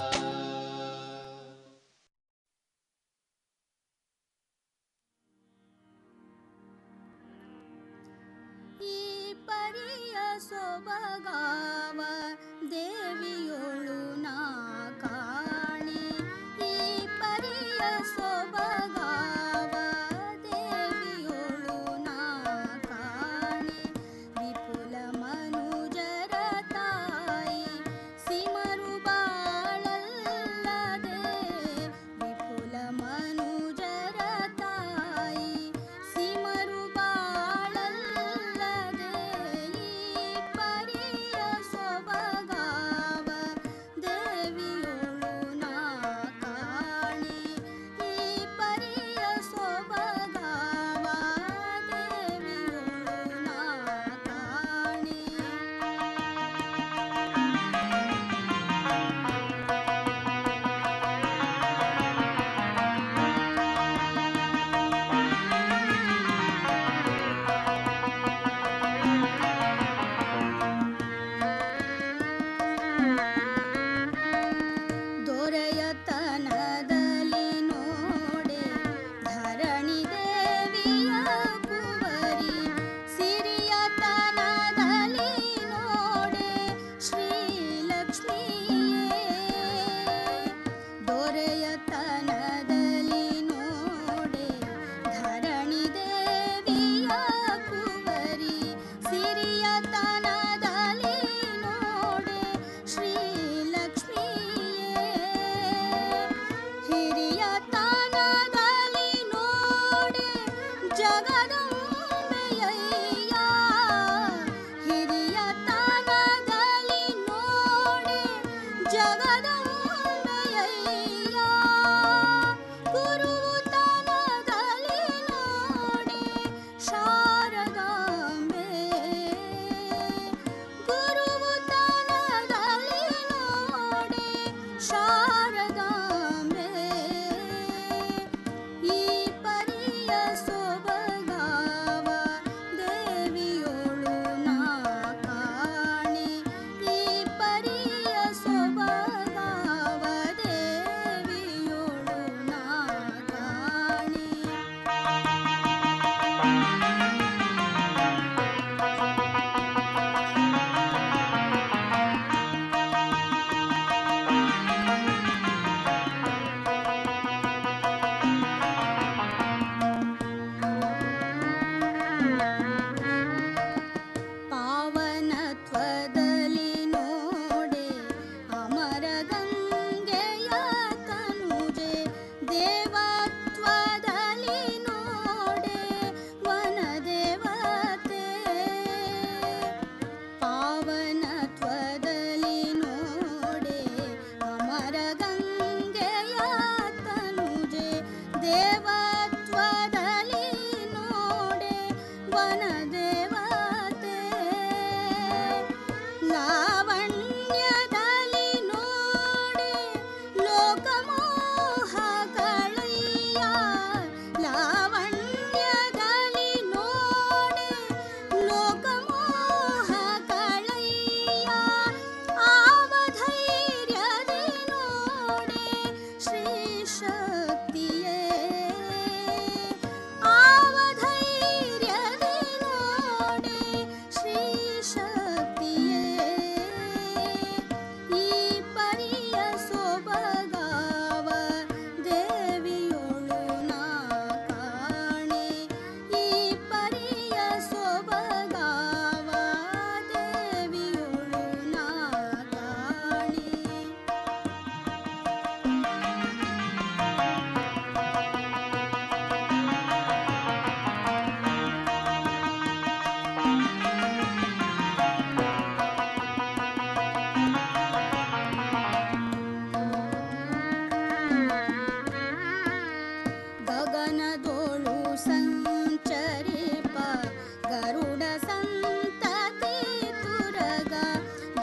Speaker 12: ಈ ಪರಿಯ ಸೊಬಗಾವ ದೇವಿಯೊಳು ನಾ ಕಾಣೆ ಈ ಪರಿಯ ಸೊಬಗಾವ ದೇವಿಯೊಳು ನಾ ಕಾಣೆ ವಿಪುಲ ಮನುಜರ ತಾಯಿ ಸಿಮರು ಬಾಳಲ್ಲದೆ ವಿಪುಲ ಮನುಜರ ತಾಯಿ ಸಿಮರು ಬಾಳಲ್ಲದೆ ಈ ಪರಿಯ ಸೊಬಗಾವ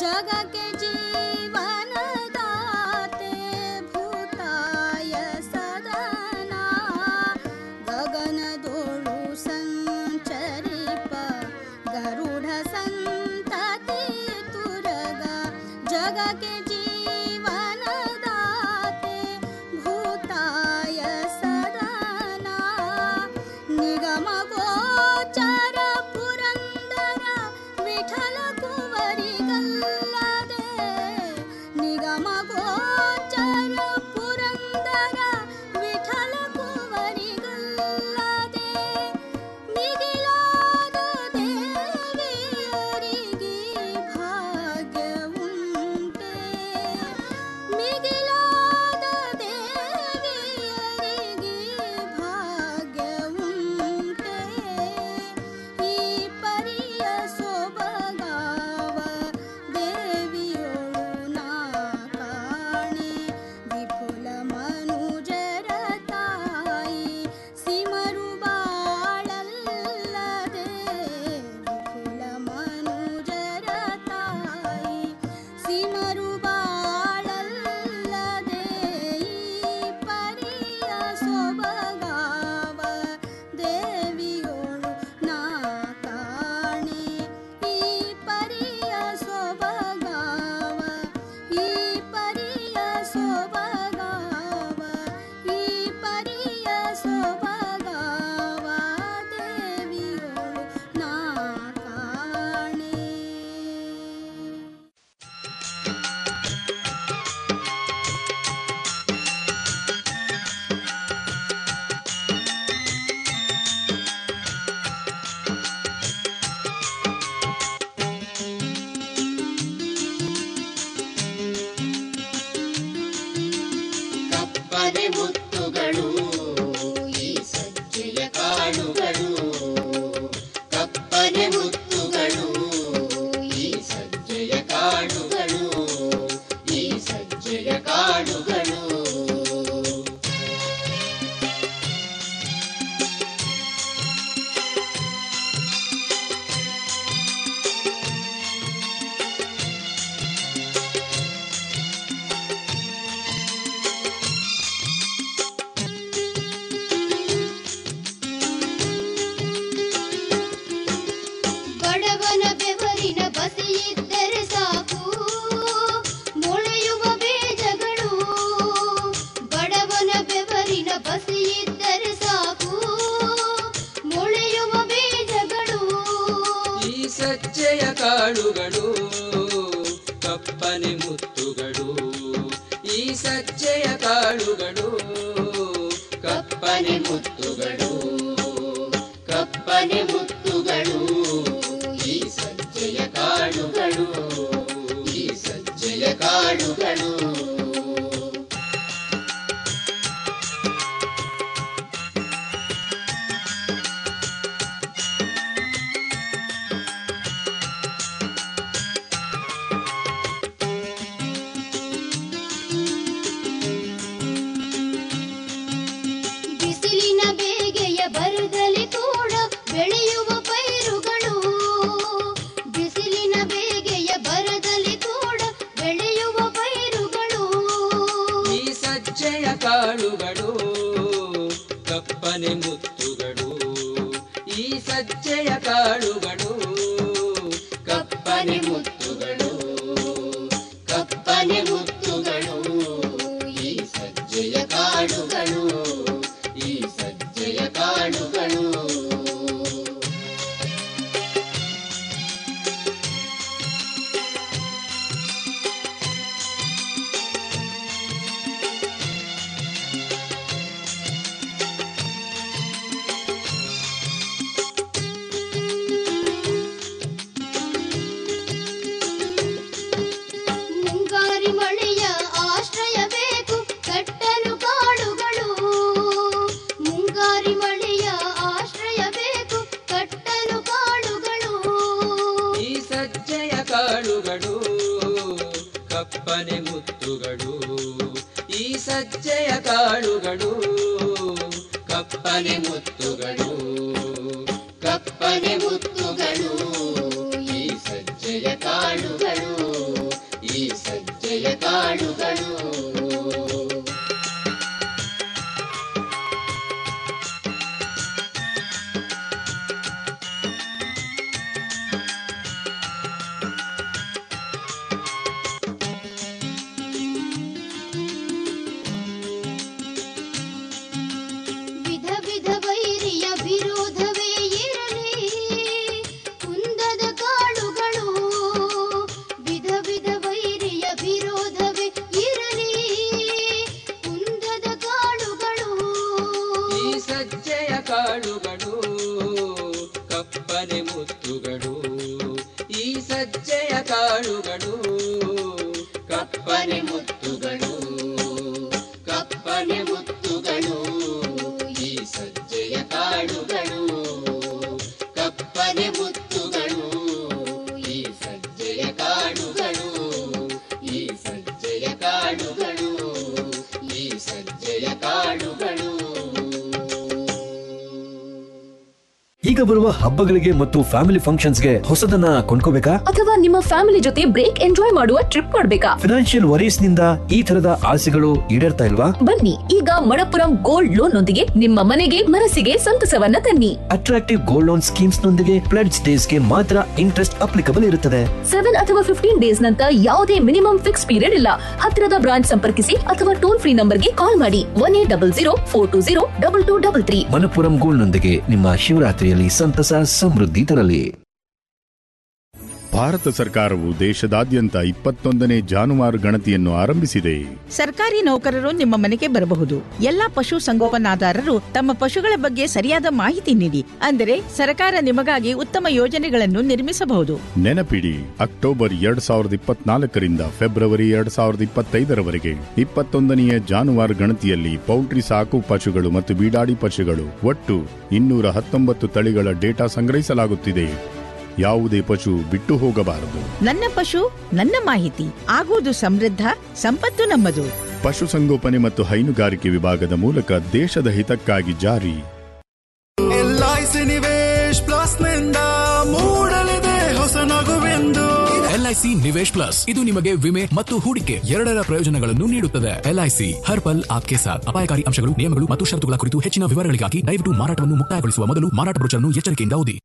Speaker 12: ಜಗಕ್ಕೆ ಜೀವನದಾತೆ ಭೂತಾಯ ಸದನ ಗಗನದೋಳು ಸಂಚರಿಪ ಗರುಡ ಸಂತತಿ ತುರಗ ಜಗಕ್ಕೆ ಜೀವನದಾತೆ ಭೂತಾಯ ಸದನ ನಿಗಮ ಗೋಚರ ಪುರಂದರ ವಿಠಲ ಕುವರಿಗಲ್ಲದೆ ನಿಗಮ ಗೋಚರ ಪುರಂದರ ವಿಠಲ ಕುವರಿಗಲ್ಲದೆ ಮಿಗಿಲಾದ ದೇವಿಯರಿಗೆ ಭಾಗ್ಯವುಂಟೆ ಮಿಗಿಲಾದ ದೇವಿಯರಿಗೆ ಭಾಗ್ಯವುಂಟೆ ಈ ಪರಿಯ ಸೊಬಗಾವ ದೇವಿಯೊಳು ನಾ ಕಾಣೆ ವಿಪುಲ ಮನುಜರ ತಾಯಿ ಸಿಮರು ಬಾಳಲ್ಲದೆ ವಿಪುಲ ಮನುಜರ ತಾಯಿ ಸಿಮರು ಬಾಳಲ್ಲದೆ ಈ ಪರಿಯ ಸೊಬಗಾವ ದೇವಿಯೋಳು ನಾ ಕಾಣೆ ಈ ಪರಿಯ ಸೊಬಗಾವ ಈ ಪರಿಯ ಸೊಬಗಾವ ಈ ಪರಿಯ ಸೊಬಗಾವ ದೇವಿಯೋಳು ನಾ ಕಾಣೆ
Speaker 11: ಕಪ್ಪನೆ ಮುತ್ತುಗಳು ಈ ಸಜ್ಜೆಯ ಕಾಳುಗಳು ಕಪ್ಪನೆ ಮುತ್ತುಗಳು ಈ ಸಜ್ಜೆಯ ಕಾಳುಗಳು ಈ ಸಜ್ಜೆಯ ಕಾಳುಗಳು
Speaker 13: ಬಡವನ ಬೆವರಿನ ಬಸಿಯಿದ್ದರೆ ಸಾಕು ಮೊಳೆಯುವ ಬೀಜಗಳು ಬಡವನ ಬೆವರಿನ ಬಸಿಯಿದ್ದರೆ ಸಾಕು ಮೊಳೆಯುವ ಬೀಜಗಳು
Speaker 14: ಈ ಸಜ್ಜೆಯ ಕಾಳುಗಳು ಕಪ್ಪನೆ ಮುತ್ತುಗಳು ಈ ಸಜ್ಜೆಯ ಕಾಳುಗಳು ಕಪ್ಪನೆ ಮುತ್ತುಗಳು
Speaker 11: ಕಪ್ಪನೆ ಮುತ್ತುಗಳು ಈ ಸಜ್ಜೆಯ ಕಾಳುಗಳು ಈ ಸಜ್ಜೆಯ ಕಾಳುಗಳು
Speaker 13: ಬಿಸಿಲಿನ ಬೇಗೆಯ ಬರದಲ್ಲಿ ಕೂಡ ಬೆಳೆಯುವ ಪೈರುಗಳು ಬಿಸಿಲಿನ ಬೇಗೆಯ ಬರದಲ್ಲಿ ಕೂಡ ಬೆಳೆಯುವ ಪೈರುಗಳು
Speaker 14: ಈ ಸಜ್ಜೆಯ ಕಾಳುಗಳು ಕಪ್ಪನೆ ಮುತ್ತುಗಳು ಈ ಸಜ್ಜೆಯ ಕಾಳುಗಳು ಕಪ್ಪನೆ ಮುತ್ತುಗಳು
Speaker 11: ಕಪ್ಪನೆ ಮುತ್ತುಗಳು ಈ ಸಜ್ಜೆಯ ಕಾಳುಗಳು ಈ ಸಜ್ಜೆಯ ಕಾಳುಗಳು
Speaker 13: ಮುಂಗಾರಿ ಮಳೆಯ ಆಶ್ರಯ ಬೇಕು ಕಟ್ಟಲು ಕಾಡುಗಳು ಮುಂಗಾರಿ ಮಳೆಯ ಆಶ್ರಯ ಬೇಕು ಕಟ್ಟಲು ಕಾಡುಗಳು
Speaker 14: ಈ ಸಜ್ಜೆಯ ಕಾಳುಗಳು ಕಪ್ಪನೆ ಮುತ್ತುಗಳು ಈ ಸಜ್ಜೆಯ ಕಾಳುಗಳು ಕಪ್ಪನೆ ಮುತ್ತುಗಳು
Speaker 11: ಕಪ್ಪನೆ ಮುತ್ತುಗಳು ಈ ಸಜ್ಜೆಯ ಕಾಳುಗಳು
Speaker 14: ಕಾಳುಗಳು ಕಪ್ಪನೆ ಮುತ್ತುಗಳು ಕಪ್ಪನೆ ಮುತ್ತುಗಳು ಈ ಸಜ್ಜೆಯ ಕಾಳುಗಳು ಕಪ್ಪನೆ ಮುತ್ತುಗಳು ಈ ಸಜ್ಜೆಯ ಕಾಳುಗಳು ಈ ಸಜ್ಜೆಯ ಕಾಳುಗಳು ಈ ಸಜ್ಜೆಯ ಕಾಳುಗಳು
Speaker 9: ಈಗ ಬರುವ ಹಬ್ಬಗಳಿಗೆ ಮತ್ತು ಫ್ಯಾಮಿಲಿ ಫಂಕ್ಷನ್ಸ್ಗೆ ಹೊಸದನ್ನ ಕೊಂಡ್ಕೋಬೇಕಾ
Speaker 10: ಅಥವಾ ನಿಮ್ಮ ಫ್ಯಾಮಿಲಿ ಜೊತೆ ಬ್ರೇಕ್ ಎಂಜಾಯ್ ಮಾಡುವ ಟ್ರಿಪ್ ಮಾಡ್ಬೇಕಾ
Speaker 9: ಫಿನಾನ್ಷಿಯಲ್ ವರೀಸ್ ನಿಂದ ಈ ತರದ ಆಸೆಗಳು ಈಡೇರ್ತಾ ಇಲ್ವಾ
Speaker 10: ಬನ್ನಿ ಈಗ ಮಣಪುರಂ ಗೋಲ್ಡ್ ಲೋನ್ ನೊಂದಿಗೆ ನಿಮ್ಮ ಮನೆಗೆ ಮನಸ್ಸಿಗೆ ಸಂತಸವನ್ನ ತನ್ನಿ
Speaker 9: ಅಟ್ರಾಕ್ಟಿವ್ ಗೋಲ್ಡ್ ಲೋನ್ ಸ್ಕೀಮ್ಸ್ ನೊಂದಿಗೆ ಪ್ಲೆಡ್ಸ್ ಡೇಸ್ಗೆ ಮಾತ್ರ ಇಂಟ್ರೆಸ್ಟ್ ಅಪ್ಲಿಕಬಲ್ ಇರುತ್ತದೆ
Speaker 10: ಸೆವೆನ್ ಅಥವಾ ಫಿಫ್ಟೀನ್ ಡೇಸ್ ನಂತರ ಯಾವುದೇ ಮಿನಿಮಮ್ ಫಿಕ್ಸ್ ಪೀರಿಯಡ್ ಇಲ್ಲ ಹತ್ತಿರದ ಬ್ರಾಂಚ್ ಸಂಪರ್ಕಿಸಿ ಅಥವಾ ಟೋಲ್ ಫ್ರೀ ನಂಬರ್ಗೆ ಕಾಲ್ ಮಾಡಿ one eight double zero four two zero double two double three
Speaker 9: Manappuram gold ನೊಂದಿಗೆ ನಿಮ್ಮ ಶಿವರಾತ್ರಿಯಲ್ಲಿ ಸಂತಸ ಸಮೃದ್ಧಿ ತರಲಿ
Speaker 15: ಭಾರತ ಸರ್ಕಾರವು ದೇಶದಾದ್ಯಂತ ಇಪ್ಪತ್ತೊಂದನೇ ಜಾನುವಾರು ಗಣತಿಯನ್ನು ಆರಂಭಿಸಿದೆ
Speaker 16: ಸರ್ಕಾರಿ ನೌಕರರು ನಿಮ್ಮ ಮನೆಗೆ ಬರಬಹುದು ಎಲ್ಲಾ ಪಶು ಸಂಗೋಪನಾದಾರರು ತಮ್ಮ ಪಶುಗಳ ಬಗ್ಗೆ ಸರಿಯಾದ ಮಾಹಿತಿ ನೀಡಿ ಅಂದರೆ ಸರ್ಕಾರ ನಿಮಗಾಗಿ ಉತ್ತಮ ಯೋಜನೆಗಳನ್ನು ನಿರ್ಮಿಸಬಹುದು
Speaker 15: ನೆನಪಿಡಿ ಅಕ್ಟೋಬರ್ ಎರಡ್ ಸಾವಿರದ ಇಪ್ಪತ್ನಾಲ್ಕರಿಂದ ಫೆಬ್ರವರಿ ಎರಡ್ ಸಾವಿರದ ಇಪ್ಪತ್ತೈದರವರೆಗೆ ಇಪ್ಪತ್ತೊಂದನೆಯ ಜಾನುವಾರು ಗಣತಿಯಲ್ಲಿ ಪೌಲ್ಟ್ರಿ ಸಾಕು ಪಶುಗಳು ಮತ್ತು ಬೀಡಾಡಿ ಪಶುಗಳು ಒಟ್ಟು ಇನ್ನೂರ ಹತ್ತೊಂಬತ್ತು ತಳಿಗಳ ಡೇಟಾ ಸಂಗ್ರಹಿಸಲಾಗುತ್ತಿದೆ ಯಾವುದೇ ಪಶು ಬಿಟ್ಟು ಹೋಗಬಾರದು
Speaker 16: ನನ್ನ ಪಶು ನನ್ನ ಮಾಹಿತಿ ಆಗುವುದು ಸಮೃದ್ಧ ಸಂಪತ್ತು ನಮ್ಮದು
Speaker 15: ಪಶುಸಂಗೋಪನೆ ಮತ್ತು ಹೈನುಗಾರಿಕೆ ವಿಭಾಗದ ಮೂಲಕ ದೇಶದ ಹಿತಕ್ಕಾಗಿ ಜಾರಿ
Speaker 17: ಎಲ್ಐಸಿ ನಿವೇಶ್ ಪ್ಲಸ್ ನಿಂದ ಮೂಡಲಿದೆ ಹೊಸ ನಗುವೆಂದು
Speaker 18: ಎಲ್ಐಸಿ ನಿವೇಶ್ ಪ್ಲಸ್ ಇದು ನಿಮಗೆ ವಿಮೆ ಮತ್ತು ಹೂಡಿಕೆ ಎರಡರ ಪ್ರಯೋಜನಗಳನ್ನು ನೀಡುತ್ತದೆ ಎಲ್ಐಸಿ ಹರ್ ಪಲ್ ಆಪ್ಕೆ ಸಾಥ್ ಅಪಾಯಕಾರಿ ಅಂಶಗಳು ನಿಯಮಗಳು ಮತ್ತು ಷರತ್ತುಗಳ ಕುರಿತು ಹೆಚ್ಚಿನ ವಿವರಗಳಿಗಾಗಿ ದಯವಿಟ್ಟು ಮಾರಾಟವನ್ನು ಮುಕ್ತಾಯಗೊಳಿಸುವ ಮೊದಲು ಮಾರಾಟ ಬ್ರೋಚರ್ನ್ನು ಎಚ್ಚರಿಕೆಯಿಂದ ಓದಿ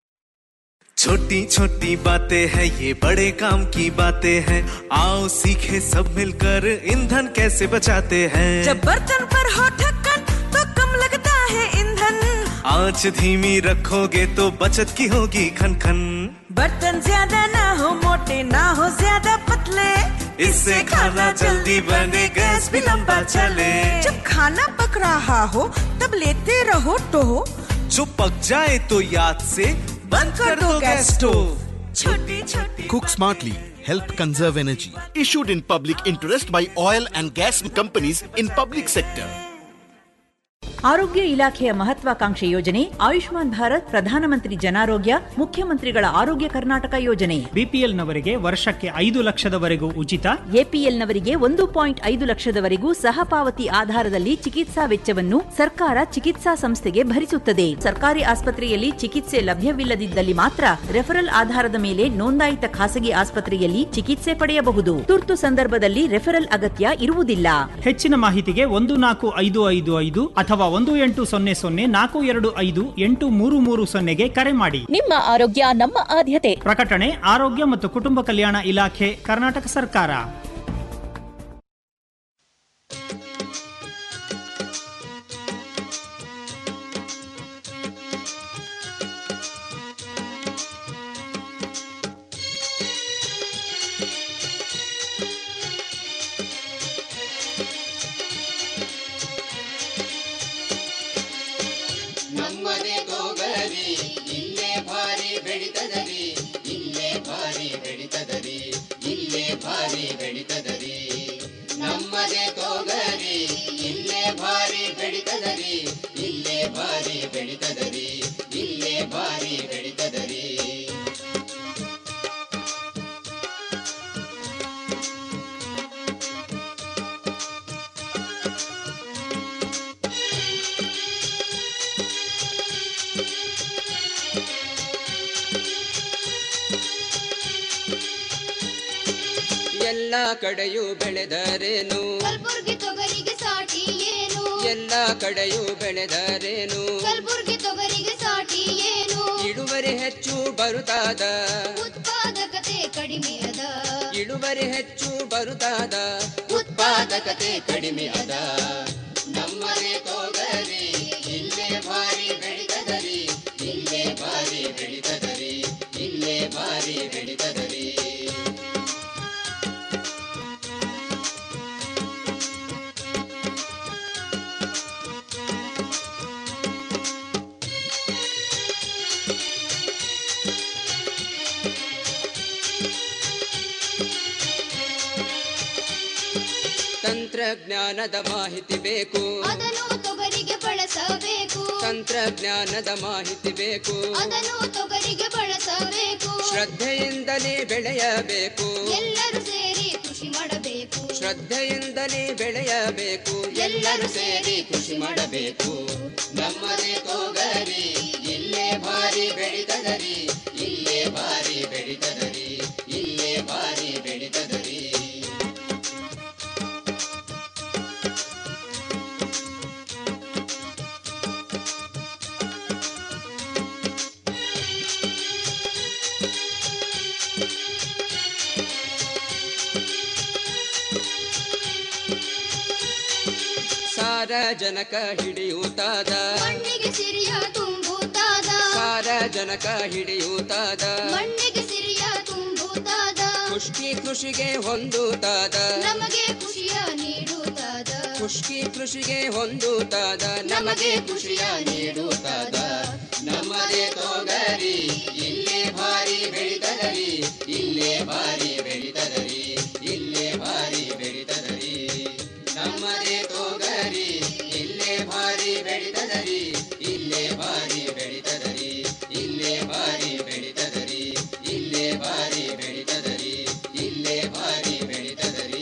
Speaker 19: छोटी छोटी बातें हैं ये बड़े काम की बातें हैं आओ सीखे सब मिलकर ईंधन कैसे बचाते हैं
Speaker 20: जब बर्तन पर हो ढक्कन तो कम लगता है ईंधन
Speaker 19: आंच धीमी रखोगे तो बचत की होगी खन खन
Speaker 20: बर्तन ज्यादा ना हो मोटे ना हो ज्यादा पतले
Speaker 19: इससे खाना जल्दी बने गैस भी लंबा चले
Speaker 20: जब खाना पक रहा हो तब लेते रहो तो
Speaker 19: जो पक जाए तो याद से बंद कर दो गैस स्टोव
Speaker 20: छोटी छोटी
Speaker 21: Cook smartly. Help conserve energy. Issued in public interest by oil and gas companies in public sector.
Speaker 22: ಆರೋಗ್ಯ ಇಲಾಖೆಯ ಮಹತ್ವಾಕಾಂಕ್ಷೆ ಯೋಜನೆ ಆಯುಷ್ಮಾನ್ ಭಾರತ್ ಪ್ರಧಾನಮಂತ್ರಿ ಜನಾರೋಗ್ಯ ಮುಖ್ಯಮಂತ್ರಿಗಳ ಆರೋಗ್ಯ ಕರ್ನಾಟಕ ಯೋಜನೆ
Speaker 23: ಬಿಪಿಎಲ್ನವರಿಗೆ ವರ್ಷಕ್ಕೆ ಐದು ಲಕ್ಷದವರೆಗೂ ಉಚಿತ
Speaker 22: ಎಪಿಎಲ್ನವರಿಗೆ ಒಂದು ಪಾಯಿಂಟ್ ಐದು ಲಕ್ಷದವರೆಗೂ ಸಹ ಪಾವತಿ ಆಧಾರದಲ್ಲಿ ಚಿಕಿತ್ಸಾ ವೆಚ್ಚವನ್ನು ಸರ್ಕಾರ ಚಿಕಿತ್ಸಾ ಸಂಸ್ಥೆಗೆ ಭರಿಸುತ್ತದೆ ಸರ್ಕಾರಿ ಆಸ್ಪತ್ರೆಯಲ್ಲಿ ಚಿಕಿತ್ಸೆ ಲಭ್ಯವಿಲ್ಲದಿದ್ದಲ್ಲಿ ಮಾತ್ರ ರೆಫರಲ್ ಆಧಾರದ ಮೇಲೆ ನೋಂದಾಯಿತ ಖಾಸಗಿ ಆಸ್ಪತ್ರೆಯಲ್ಲಿ ಚಿಕಿತ್ಸೆ ಪಡೆಯಬಹುದು ತುರ್ತು ಸಂದರ್ಭದಲ್ಲಿ ರೆಫರಲ್ ಅಗತ್ಯ ಇರುವುದಿಲ್ಲ
Speaker 23: ಹೆಚ್ಚಿನ ಮಾಹಿತಿಗೆ ಒಂದು ನಾಲ್ಕು ಐದು ಐದು ಐದು ಅಥವಾ ಒಂದು ಎಂಟು ಸೊನ್ನೆ ಸೊನ್ನೆ ನಾಲ್ಕು ಎರಡು ಐದು ಎಂಟು ಮೂರು ಮೂರು ಸೊನ್ನೆಗೆ ಕರೆ ಮಾಡಿ
Speaker 10: ನಿಮ್ಮ ಆರೋಗ್ಯ ನಮ್ಮ ಆದ್ಯತೆ
Speaker 23: ಪ್ರಕಟಣೆ ಆರೋಗ್ಯ ಮತ್ತು ಕುಟುಂಬ ಕಲ್ಯಾಣ ಇಲಾಖೆ ಕರ್ನಾಟಕ ಸರ್ಕಾರ
Speaker 11: ನಮ್ಮನೆ ತೋಗರಿ ಇಲ್ಲೇ ಭಾರಿ ಬೆಳಿತದರಿ ಇಲ್ಲೇ ಭಾರಿ ಬೆಳಿತದರಿ ಇಲ್ಲೇ ಭಾರಿ ಬೆಳಿತದರಿ ನಮ್ಮನೆ ತೋಗರಿ ಇಲ್ಲೇ ಭಾರಿ ಬೆಳಿತದರಿ ಇಲ್ಲೇ ಭಾರಿ ಬೆಳಿತದರಿ ಇಲ್ಲೇ ಭಾರಿ ಬೆಳಿತದರಿ
Speaker 14: ಎಲ್ಲ ಕಡೆಯೂ ಬೆಳೆದರೇನು
Speaker 13: ಕಲ್ಬುರ್ಗಿ ತೊಗರಿಗೆ ಸಾಟಿ ಏನು
Speaker 14: ಎಲ್ಲ ಕಡೆಯೂ ಬೆಳೆದರೇನು
Speaker 13: ಕಲ್ಬುರ್ಗಿ ತೊಗರಿಗೆ ಸಾಟಿ ಏನು
Speaker 14: ಇಳುವರಿ ಹೆಚ್ಚು ಬರುತ್ತಾದ
Speaker 13: ಉತ್ಪಾದಕತೆ ಕಡಿಮೆ ಅದ
Speaker 14: ಇಳುವರಿ ಹೆಚ್ಚು ಬರುತ್ತಾದ
Speaker 11: ಉತ್ಪಾದಕತೆ ಕಡಿಮೆ ಅದ ನಮ್ಮನೆ ತೋಗರಿ ಇಲ್ಲೇ ಭಾರಿ ಬೆಳಿತದರಿ ಇಲ್ಲೇ ಭಾರಿ ಬೆಳಿತದರಿ ಇಲ್ಲೇ ಭಾರಿ ಬೆಳಿತದರಿ
Speaker 14: ತಂತ್ರಜ್ಞಾನದ ಮಾಹಿತಿ ಬೇಕು
Speaker 13: ಅದನ್ನು ತೊಗರಿಗೆ ಬಳಸಬೇಕು
Speaker 14: ತಂತ್ರಜ್ಞಾನದ ಮಾಹಿತಿ ಬೇಕು
Speaker 13: ಅದನ್ನು ತೊಗರಿಗೆ ಬಳಸಬೇಕು
Speaker 14: ಶ್ರದ್ಧೆಯಿಂದಲೇ ಬೆಳೆಯಬೇಕು
Speaker 13: ಎಲ್ಲರೂ ಸೇರಿ ಕೃಷಿ ಮಾಡಬೇಕು
Speaker 14: ಶ್ರದ್ಧೆಯಿಂದಲೇ ಬೆಳೆಯಬೇಕು
Speaker 11: ಎಲ್ಲರೂ ಸೇರಿ ಕೃಷಿ ಮಾಡಬೇಕು ನಮ್ಮದೇ ತೋಗರಿ ಇಲ್ಲೇ ಭಾರಿ ಬೆಳಿತದರಿ ಇಲ್ಲೇ ಭಾರಿ ಬೆಳಿತದರಿ ಇಲ್ಲೇ ಭಾರಿ ಬೆಳಿತದರಿ
Speaker 14: ಸಾರಜನಕ ಹಿಡಿಯೂತಾದ
Speaker 13: ಮಣ್ಣಿಗೆ ಸಿರಿಯ ತುಂಬುತ್ತಾದ
Speaker 14: ಸಾರಜನಕ ಹಿಡಿಯೂತಾದ
Speaker 13: ಮಣ್ಣಿಗೆ ಸಿರಿಯ ತುಂಬುತ್ತಾದ
Speaker 14: ಖುಷ್ಕಿ ಕೃಷಿಗೆ ಹೊಂದುತ್ತಾದ
Speaker 13: ನಮಗೆ ಖುಷಿಯ ನೀಡುತ್ತಾದ
Speaker 14: ಖುಷ್ಕಿ ಕೃಷಿಗೆ ಹೊಂದುತ್ತಾದ
Speaker 11: ನಮಗೆ ಖುಷಿಯ ನೀಡುತ್ತಾದ ನಮ್ಮದೇ ತೋಗರಿ ಇಲ್ಲೇ ಭಾರಿ ಬೆಳಿತದರಿ ಇಲ್ಲೇ ಭಾರಿ ಬೆಳಿತದರಿ ಇಲ್ಲೇ ಭಾರಿ ಬೆಳಿತದರಿ ನಮ್ಮದೇ ತೋಗರಿ ಇಲ್ಲೇ ಭಾರಿ ಬೆಳಿತದರಿ ಇಲ್ಲೇ ಭಾರಿ ಬೆಳಿತದರಿ ಇಲ್ಲೇ ಭಾರಿ ಬೆಳಿತದರಿ ಇಲ್ಲೇ ಭಾರಿ ಬೆಳಿತದರಿ ಇಲ್ಲೇ ಭಾರಿ ಬೆಳಿತದರಿ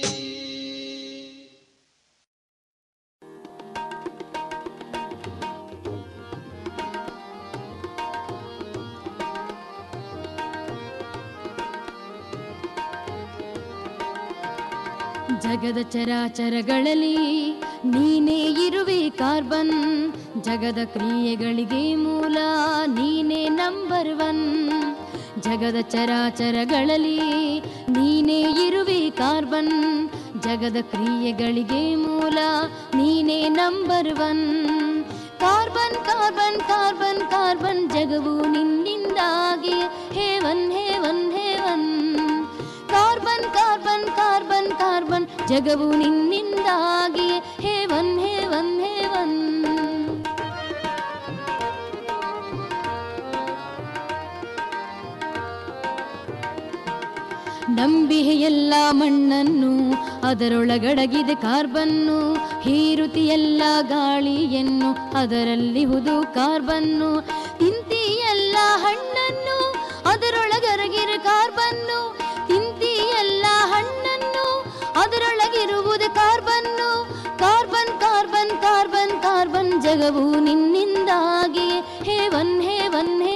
Speaker 1: ಜಗದ ಚರಾಚರಗಳಲ್ಲಿ ನೀನೇ ಇರುವೆ ಕಾರ್ಬನ್ ಜಗದ ಕ್ರಿಯೆಗಳಿಗೆ ಮೂಲ ನೀನೇ ನಂಬರ್ ಒನ್ ಜಗದ ಚರಾಚರಗಳಲ್ಲಿ ನೀನೇ ಇರುವೆ ಕಾರ್ಬನ್ ಜಗದ ಕ್ರಿಯೆಗಳಿಗೆ ಮೂಲ ನೀನೇ number one carbon carbon carbon carbon ಜಗವು ನಿನ್ನಿಂದಾಗಿ heaven heaven heaven carbon carbon carbon carbon ಜಗವು ನಿನ್ನಿಂದಾಗಿ ಹೇವನ್ ಹೇವನ್ ಹೇವನ್ ನಂಬಿಹೆ ಎಲ್ಲ ಮಣ್ಣನ್ನು ಅದರೊಳಗಡಗಿದೆ ಕಾರ್ಬನ್ನು ಹೀರುತಿ ಎಲ್ಲ ಗಾಳಿಯನ್ನು ಅದರಲ್ಲಿ ಹುದು ಕಾರ್ಬನ್ನು ತಿಂತಿ ಎಲ್ಲ ಹಣ್ಣನ್ನು ಅದರೊಳಗರಗಿರ ಕಾರ್ಬನ್ನು ತಿಂತಿ ಎಲ್ಲ ಹಣ್ಣನ್ನು ಅದರೊಳಗಿರುವುದು carbon carbon carbon carbon carbon ಜಗವು ನಿನ್ನಿಂದಾಗಿ ಹೇವನ್ ಹೇವನ್